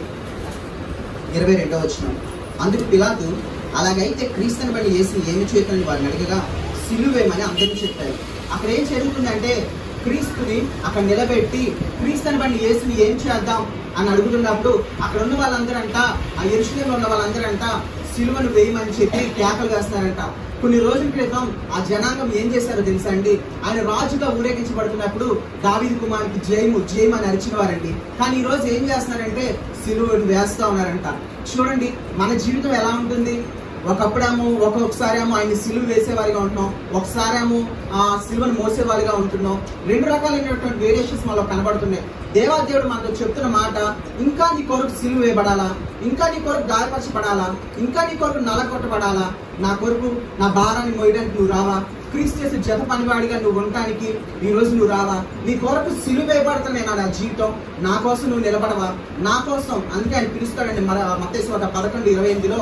ఇరవై రెండో వచ్చిన అందుకు పిలాతు అలాగైతే క్రీస్తుని బట్టి వేసి ఏమి చేతని వారిని అడగగా సిలువేమని అందరికీ చెప్పారు అక్కడ ఏం జరుగుతుందంటే క్రీస్తుని అక్కడ నిలబెట్టి క్రీస్తుని బట్టి యేసుని ఏం చేద్దాం అని అడుగుతున్నప్పుడు అక్కడ ఉన్న వాళ్ళందరంట ఆ ఎరుషులేలో ఉన్న వాళ్ళందరంట సిలువను వేయమని చెప్పి కేకలు వేస్తున్నారంట కొన్ని రోజుల క్రితం ఆ జనాంగం ఏం చేశారో తెలుసా అండి ఆయన రాజుగా ఊరేగించబడుతున్నప్పుడు దావీదు కుమార్కి జయము జయము అని అరిచిన వారండి కానీ ఈ రోజు ఏం చేస్తున్నారంటే సిలువను వేస్తా ఉన్నారంట చూడండి మన జీవితం ఎలా ఉంటుంది ఒకప్పుడేమో ఒక్కొక్కసారేమో ఆయన సిలువ వేసేవారిగా ఉంటున్నాం ఒకసారేమో ఆ సిలువను మోసేవారిగా ఉంటున్నాం రెండు రకాలైనటువంటి వేరియేషన్స్ మనలో కనబడుతున్నాయి దేవాదేవుడు మనతో చెప్తున్న మాట ఇంకా నీ కొరకు సిలువ వేయబడాలా ఇంకా నీ కొరకు గాయపరచబడాలా ఇంకా నీ కొరకు నలగొట్టబడాలా నా కొరకు నా భారాన్ని మోయడానికి నువ్వు రావా క్రీస్తు జత పనివాడిగా నువ్వు ఉండటానికి ఈ రోజు నువ్వు రావా నీ కొరకు సిలువ వేయబడుతున్నా నా జీవితం నా కోసం నువ్వు నిలబడవా నా కోసం అందుకే ఆయన పిలుస్తాడండి మన మతేశ్వర పదకొండు ఇరవై ఎనిమిదిలో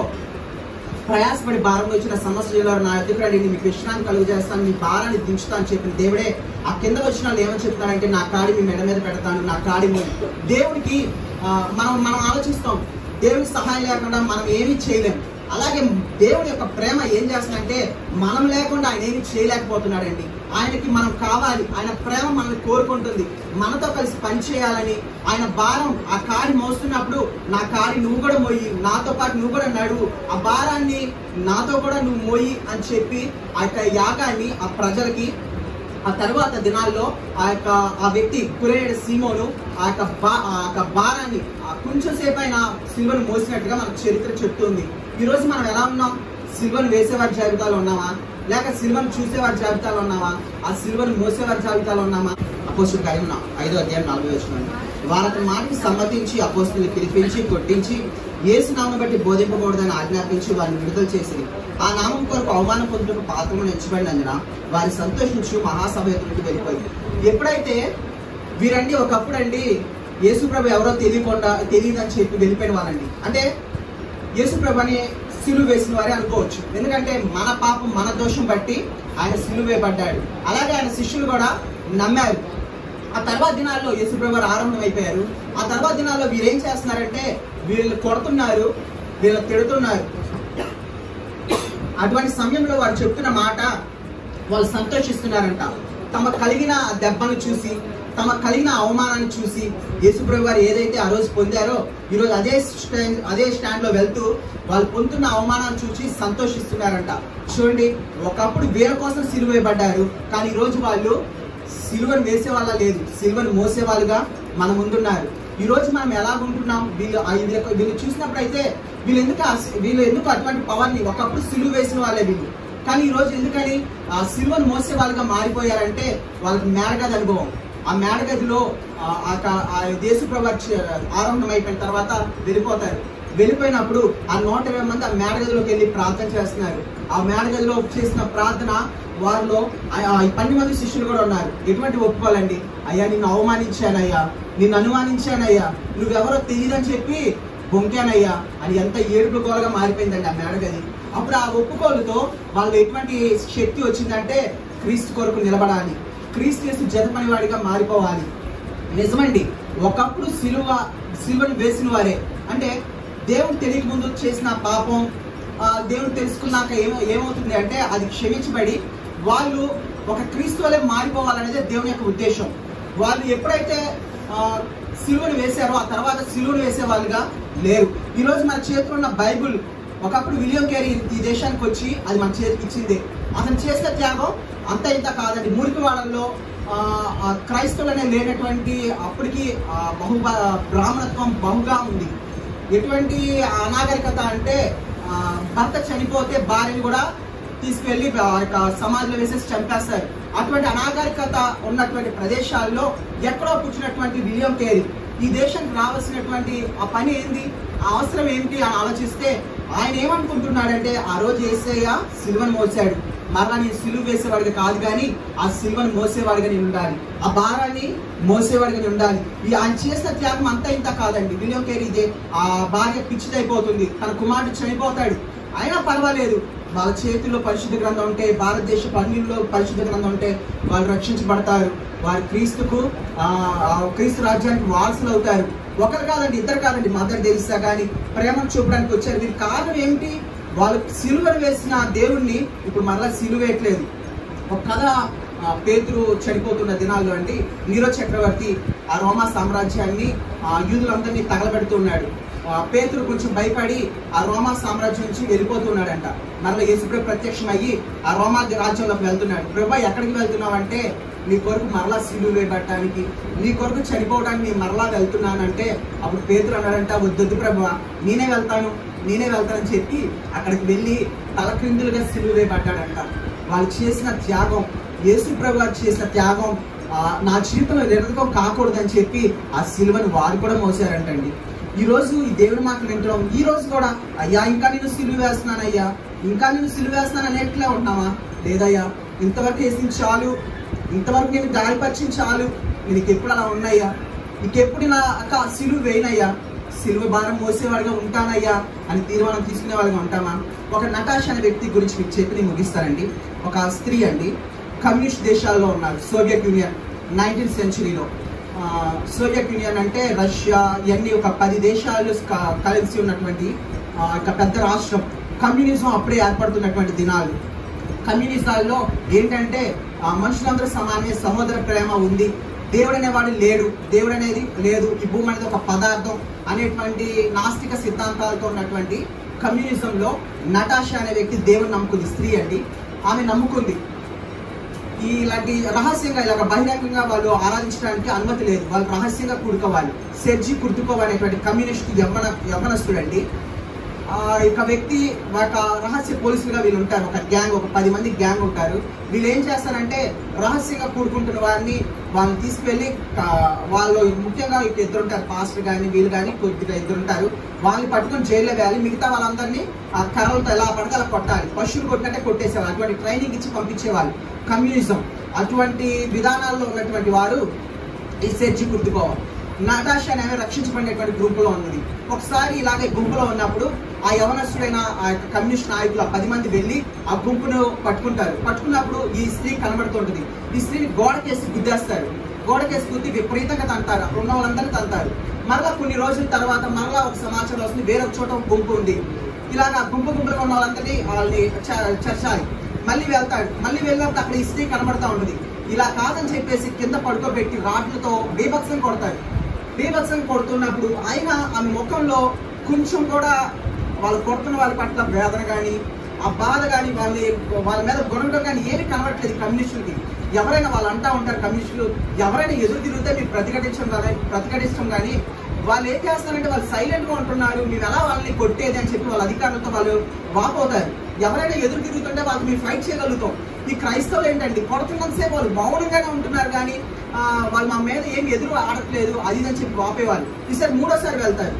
ప్రయాసపడి భారం వచ్చిన సమస్యలు నా ఎదురు రండి మీకు విశ్రాంతి కలుగు చేస్తాను మీ భారాన్ని దించుతా అని చెప్పిన దేవుడే ఆ కింద వచ్చిన వాళ్ళు ఏమని చెప్తారంటే నా కాడి మీ మెడ మీద పెడతాను నా కాడి మీ-" దేవుడికి ఆ, మనం మనం ఆలోచిస్తాం దేవునికి సహాయం లేకుండా మనం ఏమీ చేయలేం అలాగే దేవుడి యొక్క ప్రేమ ఏం చేస్తుందంటే మనం లేకుండా ఆయన ఏమీ చేయలేకపోతున్నాడండి ఆయనకి మనం కావాలి ఆయన ప్రేమ మనల్ని కోరుకుంటుంది మనతో కలిసి పని చేయాలని ఆయన భారం ఆ కాడి మోస్తున్నప్పుడు నా కాడి నువ్వు కూడా మోయి నాతో పాటు నువ్వు కూడా నడువు ఆ భారాన్ని నాతో కూడా నువ్వు మోయి అని చెప్పి ఆ యొక్క యాగాన్ని ఆ ప్రజలకి ఆ తర్వాత దినాల్లో ఆ యొక్క ఆ వ్యక్తి కురేడు సీమోను ఆ యొక్క బా ఆ యొక్క భారాన్ని ఆ కొంచెం సేపు అయినా సిల్వను మోసినట్టుగా మనకు చరిత్ర చెప్తుంది ఈ రోజు మనం ఎలా ఉన్నాం సిల్వను వేసేవారి జాబితాలో ఉన్నామా లేక సిల్వను చూసేవారి జాబితాలో ఉన్నామా ఆ సిల్వను మోసేవారి జాబితాలో ఉన్నామా అపోస్తుడు కలిగి ఉన్నాం ఐదో అధ్యాయం నలభై వచ్చిన వారికి మాటకి సమ్మతించి అపోస్తుని పిలిపించి కొట్టించి యేసు నామం బట్టి బోధింపకూడదని ఆజ్ఞాపించి వారిని విడుదల చేసి ఆ నామం కొరకు అవమానం పొందుటకు పాత్రను ఎంచబడినందున వారి సంతోషించు మహాసభ ఎదుటికి వెళ్ళిపోయింది ఎప్పుడైతే వీరండి ఒకప్పుడు అండి యేసుప్రభు ఎవరో తెలియకుండా తెలియదని చెప్పి వెళ్ళిపోయిన వాళ్ళండి అంటే యేసుప్రభు అని సిలువ వేసిన వారే అనుకోవచ్చు ఎందుకంటే మన పాపం మన దోషం బట్టి ఆయన సిలువ వేయబడ్డాడు అలాగే ఆయన శిష్యులు కూడా నమ్మారు ఆ తర్వాత దినాల్లో యేసుప్రభు వారు ఆరంభం అయిపోయారు ఆ తర్వాత దినాల్లో వీరు ఏం చేస్తున్నారంటే వీళ్ళు కొడుతున్నారు వీళ్ళు తిడుతున్నారు అటువంటి సమయంలో వారు చెప్తున్న మాట వాళ్ళు సంతోషిస్తున్నారంట తమ కలిగిన ఆ దెబ్బను చూసి తమ కలిగిన అవమానాన్ని చూసి యేసుప్రభు వారు ఏదైతే ఆ రోజు పొందారో ఈరోజు అదే స్టాండ్ అదే స్టాండ్ లో వెళ్తూ వాళ్ళు పొందుతున్న అవమానాన్ని చూసి సంతోషిస్తున్నారంట చూడండి ఒకప్పుడు వీరి కోసం సిలువ వేయబడ్డారు కానీ ఈ రోజు వాళ్ళు సిలువను వేసే వాళ్ళ లేదు సిలువను మోసే వాళ్ళుగా మన ముందున్నారు ఈ రోజు మనం ఎలాగుంటున్నాం వీళ్ళు ఆ ఇది యొక్క- వీళ్ళు చూసినప్పుడు అయితే వీళ్ళు ఎందుకు ఆ సి- వీళ్ళు ఎందుకు అటువంటి పవర్ని ఒకప్పుడు సిలువ వేసిన వాళ్ళే వీళ్ళు కానీ ఈ రోజు ఎందుకని ఆ సిలువను మోసే వాళ్ళుగా మారిపోయారంటే వాళ్ళకి మేడగది అనుభవం ఆ మేడగదిలో ఆ- ఆ క- ఆ దేశ ప్రభు ఆరంభం అయిపోయిన తర్వాత వెళ్ళిపోతారు వెళ్ళిపోయినప్పుడు ఆ నూట ఇరవై మంది ఆ మేడగదిలోకి వెళ్ళి ప్రార్థన చేస్తున్నారు ఆ మేడగదిలో చేసిన ప్రార్థన వారిలో ఆ- ఆ ఈ పన్నెండు మంది శిష్యులు కూడా ఉన్నారు ఎటువంటి ఒప్పుకోవాలండి అయ్యా నిన్ను అవమానించానయ్యా నిన్ను అనుమానించానయ్యా నువ్వెవరో తెలియదని చెప్పి బొంకానయ్యా అని ఎంత ఏడుపు గోలగా మారిపోయిందండి ఆ మేడగది అప్పుడు ఆ ఒప్పుకోలుతో వాళ్ళు ఎటువంటి శక్తి వచ్చిందంటే క్రీస్తు కొరకు నిలబడాలి క్రీస్తు చేసి జతపని వాడిగా మారిపోవాలి నిజమండి ఒకప్పుడు సిలువ సిలువను వేసిన వారే అంటే దేవుడు తెలియక ముందు చేసిన పాపం ఆ, దేవుడు తెలుసుకున్నాక ఏమో ఏమవుతుంది అంటే అది క్షమించబడి వాళ్ళు ఒక క్రీస్తు వలె మారిపోవాలనేది దేవుని యొక్క ఉద్దేశం వాళ్ళు ఎప్పుడైతే ఆ, సిలువను వేశారో ఆ తర్వాత సిలువను వేసే వాళ్ళుగా లేరు ఈరోజు మన చేతిలో ఉన్న బైబుల్ ఒకప్పుడు విలియం కేరీ ఈ దేశానికి వచ్చి అది మన చేతికి ఇచ్చింది అతను చేసిన త్యాగం అంత ఇంత కాదండి మురికి వాళ్ళల్లో ఆ, ఆ క్రైస్తవులనే లేనటువంటి అప్పటికి ఆ, బహు బ్రాహ్మణత్వం బహుగా ఉంది ఎటువంటి అనాగరికత అంటే ఆ, భర్త చనిపోతే భార్యని కూడా తీసుకెళ్లి ఆ యొక్క సమాధిలో వేసేసి చంపేస్తారు అటువంటి అనాగరికత ఉన్నటువంటి ప్రదేశాల్లో ఎక్కడో పుట్టినటువంటి విలియం కేరీ ఈ దేశానికి రావాల్సినటువంటి ఆ పని ఏంది ఆ అవసరం ఏంటి అని ఆలోచిస్తే ఆయన ఏమనుకుంటున్నాడంటే ఆ రోజు ఏసయ్య సిలువను మోసాడు మరలా నేను సిలువ వేసేవాడిగా కాదు కానీ ఆ సిలువను మోసేవాడిగా నేను ఉండాలి ఆ భారాన్ని మోసేవాడిగా నేను ఉండాలి ఈ ఆయన చేసిన త్యాగం అంతా ఇంత కాదండి విలియం కేరీ ఇదే ఆ భార్య పిచ్చిదైపోతుంది తన కుమారుడు చనిపోతాడు అయినా పర్వాలేదు వాళ్ళ చేతిలో పరిశుద్ధ గ్రంథం ఉంటే భారతదేశ పన్నుల్లో పరిశుద్ధ గ్రంథం ఉంటే వాళ్ళు రక్షించబడతారు వారు క్రీస్తుకు ఆ, ఆ క్రీస్తు రాజ్యానికి వారసులు అవుతారు ఒకరు కాదండి ఇద్దరు కాదండి మదర్ తెలిసా కానీ ప్రేమను చూపడానికి వచ్చారు వీరి కారణం ఏమిటి వాళ్ళు సిలువను వేసిన దేవుణ్ణి ఇప్పుడు మరలా సిలువ వేయట్లేదు ఒక కథ ఆ, పేతురు చనిపోతున్న దినాల్లో అండి నీరో చక్రవర్తి ఆ రోమా సామ్రాజ్యాన్ని ఆ యూదులందరినీ తగలబెడుతున్నాడు ఆ, పేతురు కొంచెం భయపడి ఆ రోమా సామ్రాజ్యం నుంచి వెళ్ళిపోతున్నాడంట మరలా యేసుప్రభు ప్రత్యక్షం అయ్యి ఆ రోమా రాజ్యంలోకి వెళ్తున్నాడు ప్రభా ఎక్కడికి వెళ్తున్నావు అంటే నీ కొరకు మరలా సిలువ వేయబట్టడానికి నీ కొరకు చనిపోవడానికి నేను మరలా వెళ్తున్నానంటే అప్పుడు పేతురు అన్నాడంట వద్దొద్దు ప్రభు నేనే వెళ్తాను నేనే వెళ్తానని చెప్పి అక్కడికి వెళ్ళి తలక్రిందులుగా సిలువ వేయబడ్డాడంట వాళ్ళు చేసిన త్యాగం యేసు ప్రభు గారు చేసిన త్యాగం ఆ, నా జీవితంలో నిరతకం కాకూడదని చెప్పి ఆ సిలువను వారు కూడా మోసారంటండి ఈ రోజు ఈ దేవుని మాటలు వింటున్నాం ఈ రోజు కూడా అయ్యా ఇంకా నేను సిలువ వేస్తున్నానయ్యా ఇంకా నేను సిలువ వేస్తున్నాను అనేట్లే ఉన్నావా లేదయ్యా ఇంతవరకు వేసిన చాలు ఇంతవరకు నేను గాయపరిచిన చాలు నీకు ఎప్పుడు అలా ఉన్నాయ్యా నీకెప్పుడు నా అక్క సిలువ వేయనయ్యా సిలువ భారం మోసేవాడిగా ఉంటానయ్యా అని తీర్మానం తీసుకునే వాళ్ళగా ఉంటామా ఒక నటాష్ అనే వ్యక్తి గురించి మీకు చెప్పి నేను ముగిస్తానండి ఒక స్త్రీ అండి కమ్యూనిస్ట్ దేశాల్లో ఉన్నారు సోవియట్ యూనియన్ నైన్టీన్త్ సెంచురీలో సోవియట్ యూనియన్ అంటే రష్యా ఇవన్నీ ఒక పది దేశాలు క- కలిసి ఉన్నటువంటి ఆ, ఒక పెద్ద రాష్ట్రం కమ్యూనిజం అప్పుడే ఏర్పడుతున్నటువంటి దినాలు కమ్యూనిజాల్లో ఏంటంటే ఆ మనుషులందరూ సమానమే సహోదర ప్రేమ ఉంది దేవుడు అనేవాడు లేడు దేవుడు అనేది లేదు ఈ భూమి అనేది ఒక పదార్థం అనేటువంటి నాస్తిక సిద్ధాంతాలతో ఉన్నటువంటి కమ్యూనిజంలో నటాషా అనే వ్యక్తి దేవుని నమ్ముకుంది స్త్రీ అండి ఆమె నమ్ముకుంది ఈ ఇలాంటి రహస్యంగా ఇలాగ బహిరంగంగా వాళ్ళు ఆరాధించడానికి అనుమతి లేదు వాళ్ళు రహస్యంగా కూడుకోవాలి సెర్జీ కుర్తుకోవ అనేటువంటి కమ్యూనిస్ట్ యవ్వన యవ్వనస్తుడండి ఆ యొక్క వ్యక్తి ఒక రహస్య పోలీసులుగా వీళ్ళు ఉంటారు ఒక గ్యాంగ్ ఒక పది మంది గ్యాంగ్ ఉంటారు వీళ్ళు ఏం చేస్తారంటే రహస్యంగా కూడుకుంటున్న వారిని వాళ్ళని తీసుకువెళ్ళి ఆ, వాళ్ళు ముఖ్యంగా ఇటు ఇద్దరు ఉంటారు పాస్టర్ కానీ వీళ్ళు కానీ కొద్దిగా ఇద్దరు ఉంటారు వాళ్ళని పట్టుకొని జైల్లో వేయాలి మిగతా వాళ్ళందరినీ ఆ కర్రలతో ఎలా పడితే అలా కొట్టాలి పశువులు కొట్టినట్టే కొట్టేసేవాళ్ళు అటువంటి ట్రైనింగ్ ఇచ్చి పంపించేవాళ్ళు కమ్యూనిజం అటువంటి విధానాల్లో ఉన్నటువంటి వారు ఈ సెర్చి గుర్తుకోవాలి నటాషా అనేది రక్షించబడినటువంటి గ్రూపులో ఉన్నది ఒకసారి ఇలాగే గుంపులో ఉన్నప్పుడు ఆ యవనస్తుడైన ఆ యొక్క కమ్యూనిస్ట్ నాయకులు ఆ పది మంది వెళ్ళి ఆ గుంపును పట్టుకుంటారు పట్టుకున్నప్పుడు ఈ స్త్రీ కనబడుతుంటుంది ఈ స్త్రీని గోడకేసి గుద్దేస్తారు గోడకేసి గుద్ది విపరీతంగా తంతారు అక్కడ ఉన్న వాళ్ళందరినీ తంతారు మరలా కొన్ని రోజుల తర్వాత మరలా ఒక సమాచారం వస్తుంది వేరొక చోట ఒక గుంపు ఉంది ఇలాగా గుంపు గుంపులుగా ఉన్న వాళ్ళందరినీ వాళ్ళని చ- చర్చాలి మళ్ళీ వెళ్తాడు మళ్ళీ వెళ్ళినప్పుడు అక్కడ ఈ స్త్రీ కనబడతా ఉంటుంది ఇలా కాదని చెప్పేసి కింద పడుకోబెట్టి రాడ్లతో బీభత్సం కొడతాడు బీభత్సం కొడుతున్నప్పుడు ఆయన ఆమె ముఖంలో కొంచెం కూడా వాళ్ళు కొడుతున్న వాళ్ళ పట్ల వేదన కానీ ఆ బాధ కానీ వాళ్ళని వాళ్ళ మీద గొడవడం కానీ ఏమి కనబడట్లేదు కమ్యూనిస్టులకి ఎవరైనా వాళ్ళు అంటా ఉంటారు కమ్యూనిస్టులు ఎవరైనా ఎదురు తిరిగితే మీరు ప్రతిఘటించడం కానీ ప్రతిఘటించడం కానీ వాళ్ళు ఏం చేస్తారంటే వాళ్ళు సైలెంట్ గా ఉంటున్నారు మీరు ఎలా వాళ్ళని కొట్టేది అని చెప్పి వాళ్ళ అధికారులతో వాళ్ళు వాపోతారు ఎవరైనా ఎదురు తిరుగుతుంటే వాళ్ళకి మేము ఫైట్ చేయగలుగుతాం ఈ క్రైస్తవులు ఏంటండి కొడుతున్నంతసేపు వాళ్ళు మౌనంగానే ఉంటున్నారు కానీ ఆ, వాళ్ళు మా మీద ఏం ఎదురు ఆడట్లేదు అది ఇది అని చెప్పి వాపేవాళ్ళు ఈసారి మూడోసారి వెళ్తారు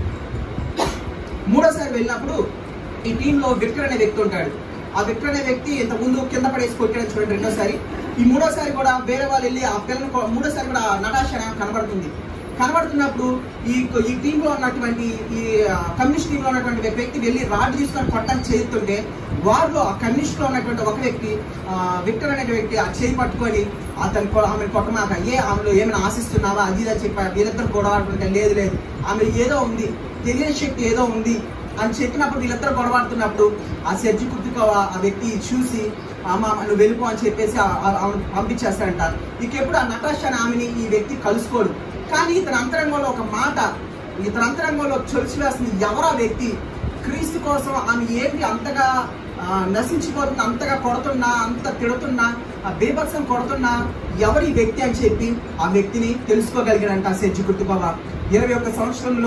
మూడోసారి వెళ్ళినప్పుడు ఈ టీంలో విక్టర్ అనే వ్యక్తి ఉంటాడు ఆ విక్టర్ అనే వ్యక్తి ఇంత ముందు కింద పడేసి కొట్టాడని చూడండి రెండోసారి ఈ మూడోసారి కూడా వేరే వాళ్ళు వెళ్ళి ఆ పిల్లని కొ- మూడోసారి కూడా నటాష కనబడుతుంది కనబడుతున్నప్పుడు ఈ ఈ టీంలో ఉన్నటువంటి ఈ ఆ, కమ్యూనిస్ట్ టీంలో ఉన్నటువంటి ఒక వ్యక్తి వెళ్ళి రాడ్ తీసుకొని కొట్టడానికి చేస్తుంటే వారిలో ఆ కమ్యూనిస్ట్ లో ఉన్నటువంటి ఒక వ్యక్తి ఆ, విక్టర్ అనే వ్యక్తి ఆ చేయి పట్టుకొని అతను కొ- ఆమెను కొట్టమాక ఏ ఆమెలో ఏమైనా ఆశిస్తున్నావా అది ఇది అని చెప్పి వీళ్ళిద్దరు గొడవ ఆడుతుంటే లేదు లేదు ఆమె ఏదో ఉంది తెలియని శక్తి ఏదో ఉంది అని చెప్పినప్పుడు వీళ్ళిద్దరు గొడవాడుతున్నప్పుడు ఆ సెర్జి కుర్తికో ఆ వ్యక్తి చూసి అమ్మ నువ్వు వెళ్ళిపో అని చెప్పేసి ఆ- ఆ- ఆమెను పంపించేస్తాడంట ఇంకెప్పుడు ఆ నటాష్ అనే ఆమెని ఈ వ్యక్తి కలుసుకోడు కానీ ఇతని అంతరంగంలో ఒక మాట ఇతని అంతరంగంలో చొలిచి వేస్తుంది ఎవరా వ్యక్తి క్రీస్తు కోసం ఆమె ఏంటి అంతగా ఆ, నశించిపోతుంది అంతగా కొడుతున్నా అంత తిడుతున్నా ఆ బీభత్సం కొడుతున్నా ఎవరి వ్యక్తి అని చెప్పి ఆ వ్యక్తిని తెలుసుకోగలిగాడంట ఆ సెజ్జి గుర్తుకోవా ఇరవై ఒక్క సంవత్సరంలో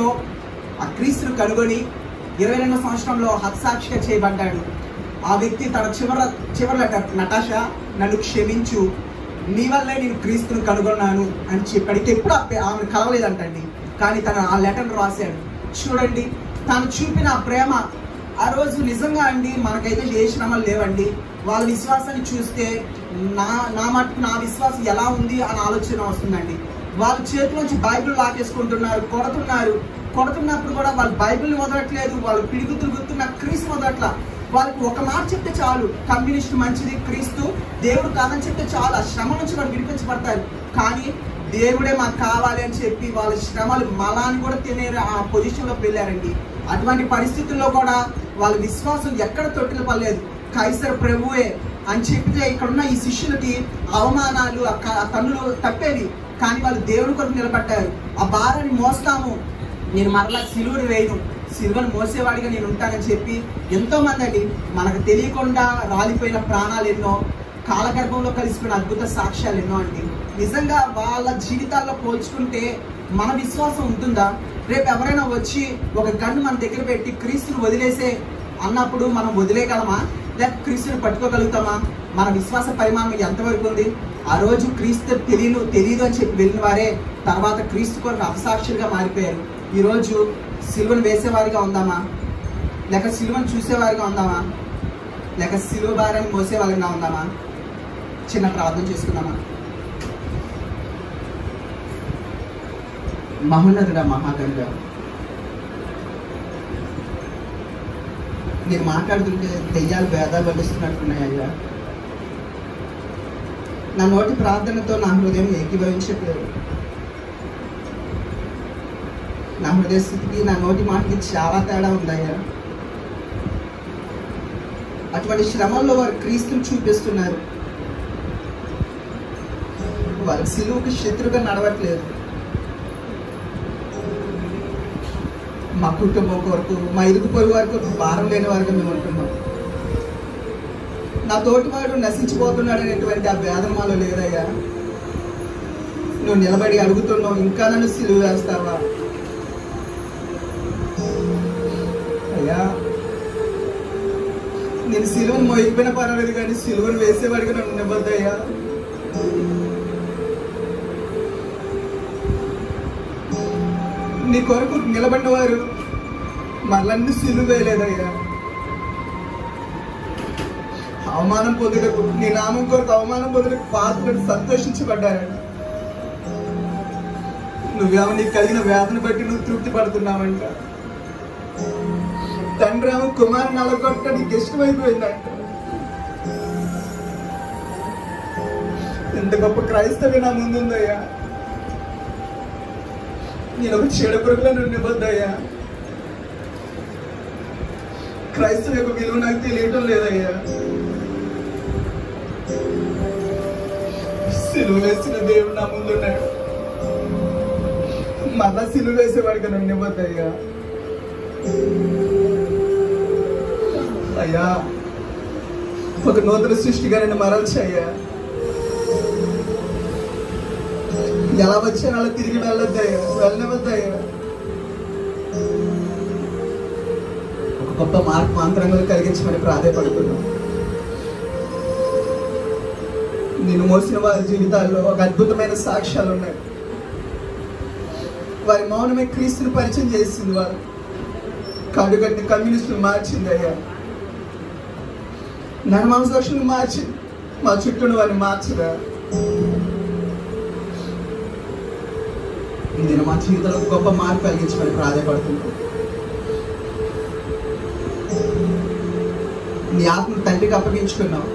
ఆ క్రీస్తును కనుగొని ఇరవై రెండో సంవత్సరంలో హత్సాక్షిగా చేయబడ్డాడు ఆ వ్యక్తి తన చివర చివరి లెటర్ నటాష నన్ను క్షమించు నీ వల్లే నేను క్రీస్తును కనుగొన్నాను అని చెప్పాడు ఎప్పుడు ఆమె కలవలేదంటండి కానీ తను ఆ లెటర్ రాశాడు చూడండి తను చూపిన ఆ ప్రేమ ఆ రోజు నిజంగా అండి మనకైతే ఏ శ్రమలు లేవండి వాళ్ళ విశ్వాసాన్ని చూస్తే నా నా మటుకు నా విశ్వాసం ఎలా ఉంది అని ఆలోచన వస్తుందండి వాళ్ళ చేతిలోంచి బైబిల్ లాగేసుకుంటున్నారు కొడుతున్నారు కొడుతున్నప్పుడు కూడా వాళ్ళు బైబిల్ని వదలట్లేదు వాళ్ళు పిడుగుతులు గుర్తున్న క్రీస్తు వదలట్ల వాళ్ళకి ఒక మాట చెప్తే చాలు కమ్యూనిస్ట్ మంచిది క్రీస్తు దేవుడు కాదని చెప్తే చాలు ఆ శ్రమ నుంచి వాళ్ళు విడిపించబడతారు కానీ దేవుడే మాకు కావాలి అని చెప్పి వాళ్ళ శ్రమలు మలాన్ని కూడా తినే ఆ పొజిషన్లోకి వెళ్ళారండి అటువంటి పరిస్థితుల్లో కూడా వాళ్ళ విశ్వాసం ఎక్కడ తొట్టిన పడలేదు కైసర్ ప్రభువే అని చెప్పితే ఇక్కడ ఉన్న ఈ శిష్యులకి అవమానాలు ఆ క- ఆ తన్నులు తప్పేవి కానీ వాళ్ళు దేవుడి కొరకు నిలబడ్డారు ఆ భారాన్ని మోస్తాము నేను మరలా సిలువను వేయను సిలువను మోసేవాడిగా నేను ఉంటానని చెప్పి ఎంతో మంది అండి మనకు తెలియకుండా రాలిపోయిన ప్రాణాలు ఎన్నో కాలగర్భంలో కలిసిపోయిన అద్భుత సాక్ష్యాలు ఎన్నో అండి నిజంగా వాళ్ళ జీవితాల్లో పోల్చుకుంటే మన విశ్వాసం ఉంటుందా రేపు ఎవరైనా వచ్చి ఒక గన్ను మన దగ్గర పెట్టి క్రీస్తుని వదిలేసే అన్నప్పుడు మనం వదిలేయగలమా లేక క్రీస్తుని పట్టుకోగలుగుతామా మన విశ్వాస పరిమాణం ఎంతవరకు ఉంది ఆ రోజు క్రీస్తు తెలియను తెలియదు అని చెప్పి వెళ్ళిన వారే తర్వాత క్రీస్తు కొరకు అపసాక్షులుగా మారిపోయారు ఈ రోజు సిలువను వేసేవారిగా ఉందామా లేక సిలువను చూసేవారిగా ఉందామా లేక సిలువ భారాన్ని మోసేవారిగా ఉందామా చిన్న ప్రార్థన చేసుకుందామా మహోన్నతుడ మహాగంగా నేను మాట్లాడుతుంటే దెయ్యాలు భేదాలు వల్లిస్తున్నట్టున్నాయ్యా నా నోటి ప్రార్థనతో నా హృదయం ఏకీభవించట్లేదు నా హృదయ స్థితికి నా నోటి మాటకి చాలా తేడా ఉందయ్యా అటువంటి శ్రమల్లో వారు క్రీస్తుని చూపిస్తున్నారు వారి సిలువుకి శత్రుగా నడవట్లేదు మా కుటుంబం కొరకు మా ఇరుగు పొరుగు వారి కొరకు భారం లేని వారిగా మేము ఉంటున్నాం నా తోటివాడు నశించిపోతున్నాడు అనేటువంటి ఆ వేదన మాలో లేదయ్యా నువ్వు నిలబడి అడుగుతున్నావు ఇంకా నన్ను సిలువ వేస్తావా అయ్యా నేను సిలువను మోయకపోయినా పర్వాలేదు కానీ సిలువను వేసేవాడిగా నన్ను నివ్వద్దయ్యా నీ కొరకు నిలబడిన వారు మరలన్నీ సిలువ వేయలేదయ్యా అవమానం పొందుటకు నీ నామం కొరకు అవమానం పొందుటకు పాత్రలు సంతోషించబడ్డారట నువ్వేమో నీకు కలిగిన వేదన బట్టి నువ్వు తృప్తి పడుతున్నావంట తండ్రి ఏమో కుమారు నలగొట్ట నీకు ఇష్టమైపోయిందంట ఎంత గొప్ప క్రైస్తవి నా ముందుందయ్యా నేను ఒక చెడు పురుగులో నువ్వు నిబద్దయ్యా క్రైస్తవ యొక్క విలువ నాకు తెలియటం లేదయ్యా సిలువ వేసిన దేవుడు నా ముందున్నాడు మళ్ళా సిలువ వేసేవాడికి నన్ను ఇవ్వద్దయ్యా అయ్యా ఒక నూతన సృష్టిగా నన్ను మరల్చయ్యా ఎలా వచ్చాను అలా తిరిగి వెళ్ళొద్దయ్యా వెళ్ళవద్దయ్యా గొప్ప మార్పు అంతరంగులు కలిగించమని ప్రాధాయపడుతున్నాం నేను మోసిన వారి జీవితాల్లో ఒక అద్భుతమైన సాక్ష్యాలు ఉన్నాయి వారి మౌనమే క్రీస్తుని పరిచయం చేసింది వారు కడుగట్టి కమ్యూనిస్టులు మార్చింది అయ్యా నరమాంసాక్షులు మార్చింది మా చుట్టూ వారిని మార్చరా ఇది మా జీవితంలో గొప్ప మార్పు కలిగించమని ప్రాధాయపడుతున్నాం నీ ఆత్మను తండ్రికి అప్పగించుకున్నావు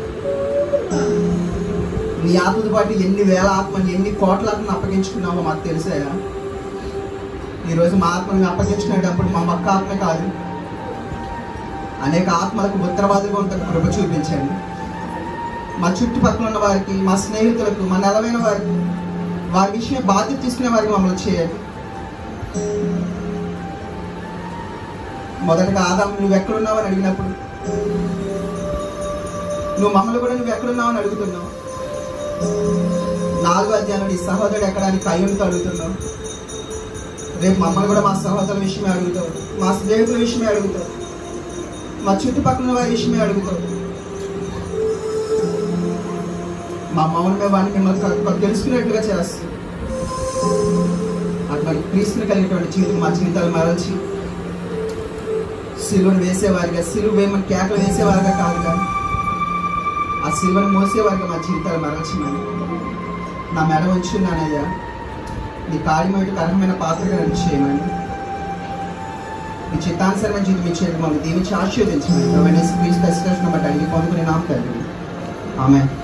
నీ ఆత్మతో పాటు ఎన్ని వేల ఆత్మని ఎన్ని కోట్ల ఆత్మను అప్పగించుకున్నావో మాకు తెలిసాయా ఈరోజు మా ఆత్మని అప్పగించుకునేటప్పుడు మా మక్క ఆత్మ కాదు అనేక ఆత్మలకు ఉత్తరవాదులు కొంత కృప చూపించండి మా చుట్టుపక్కల ఉన్న వారికి మా స్నేహితులకు మా నెలవైన వారికి వారి విషయం బాధ్యత తీసుకునే వారికి మమ్మల్ని చేయండి మొదటగా ఆదాం నువ్వు ఎక్కడున్నావు అని అడిగినప్పుడు నువ్వు మమ్మల్ని కూడా నువ్వు ఎక్కడున్నావు అని అడుగుతున్నావు నాలుగో అధ్యాయంలో నీ సహోదరుడు ఎక్కడానికి అయ్యంతో అడుగుతున్నావు రేపు మమ్మల్ని కూడా మా సహోదరుల విషయమే అడుగుతావు మా స్నేహితుల విషయమే అడుగుతావు మా చుట్టుపక్కల ఉన్న వారి విషయమే అడుగుతావు మా మౌనమే వాడిని మిమ్మల్ని క- క- తెలుసుకునేట్టుగా చేస్తుంది అటువంటి క్రీస్తుని కలిగినటువంటి జీవితం మా జీవితాలు మరల్చి సిలువను వేసేవారిగా సిలువ వేయమని కేకలు వేసేవారిగా కాదు కానీ ఆ సిలువను మోసేవారిగా మా జీవితాలు మరల్చమని నా మెడ ఉంచున్నానయ్యా నీ కార్యమైనటువంటి అర్హమైన పాత్రగా నన్ను చేయమని మీ చిత్తానుసరమైన జీవితం ఇచ్చేది మమ్మల్ని దీవించి ఆశీర్వదించమని క్రీస్తు బట్టి అడిగి పొందుకునే నామ తండ్రి ఆమె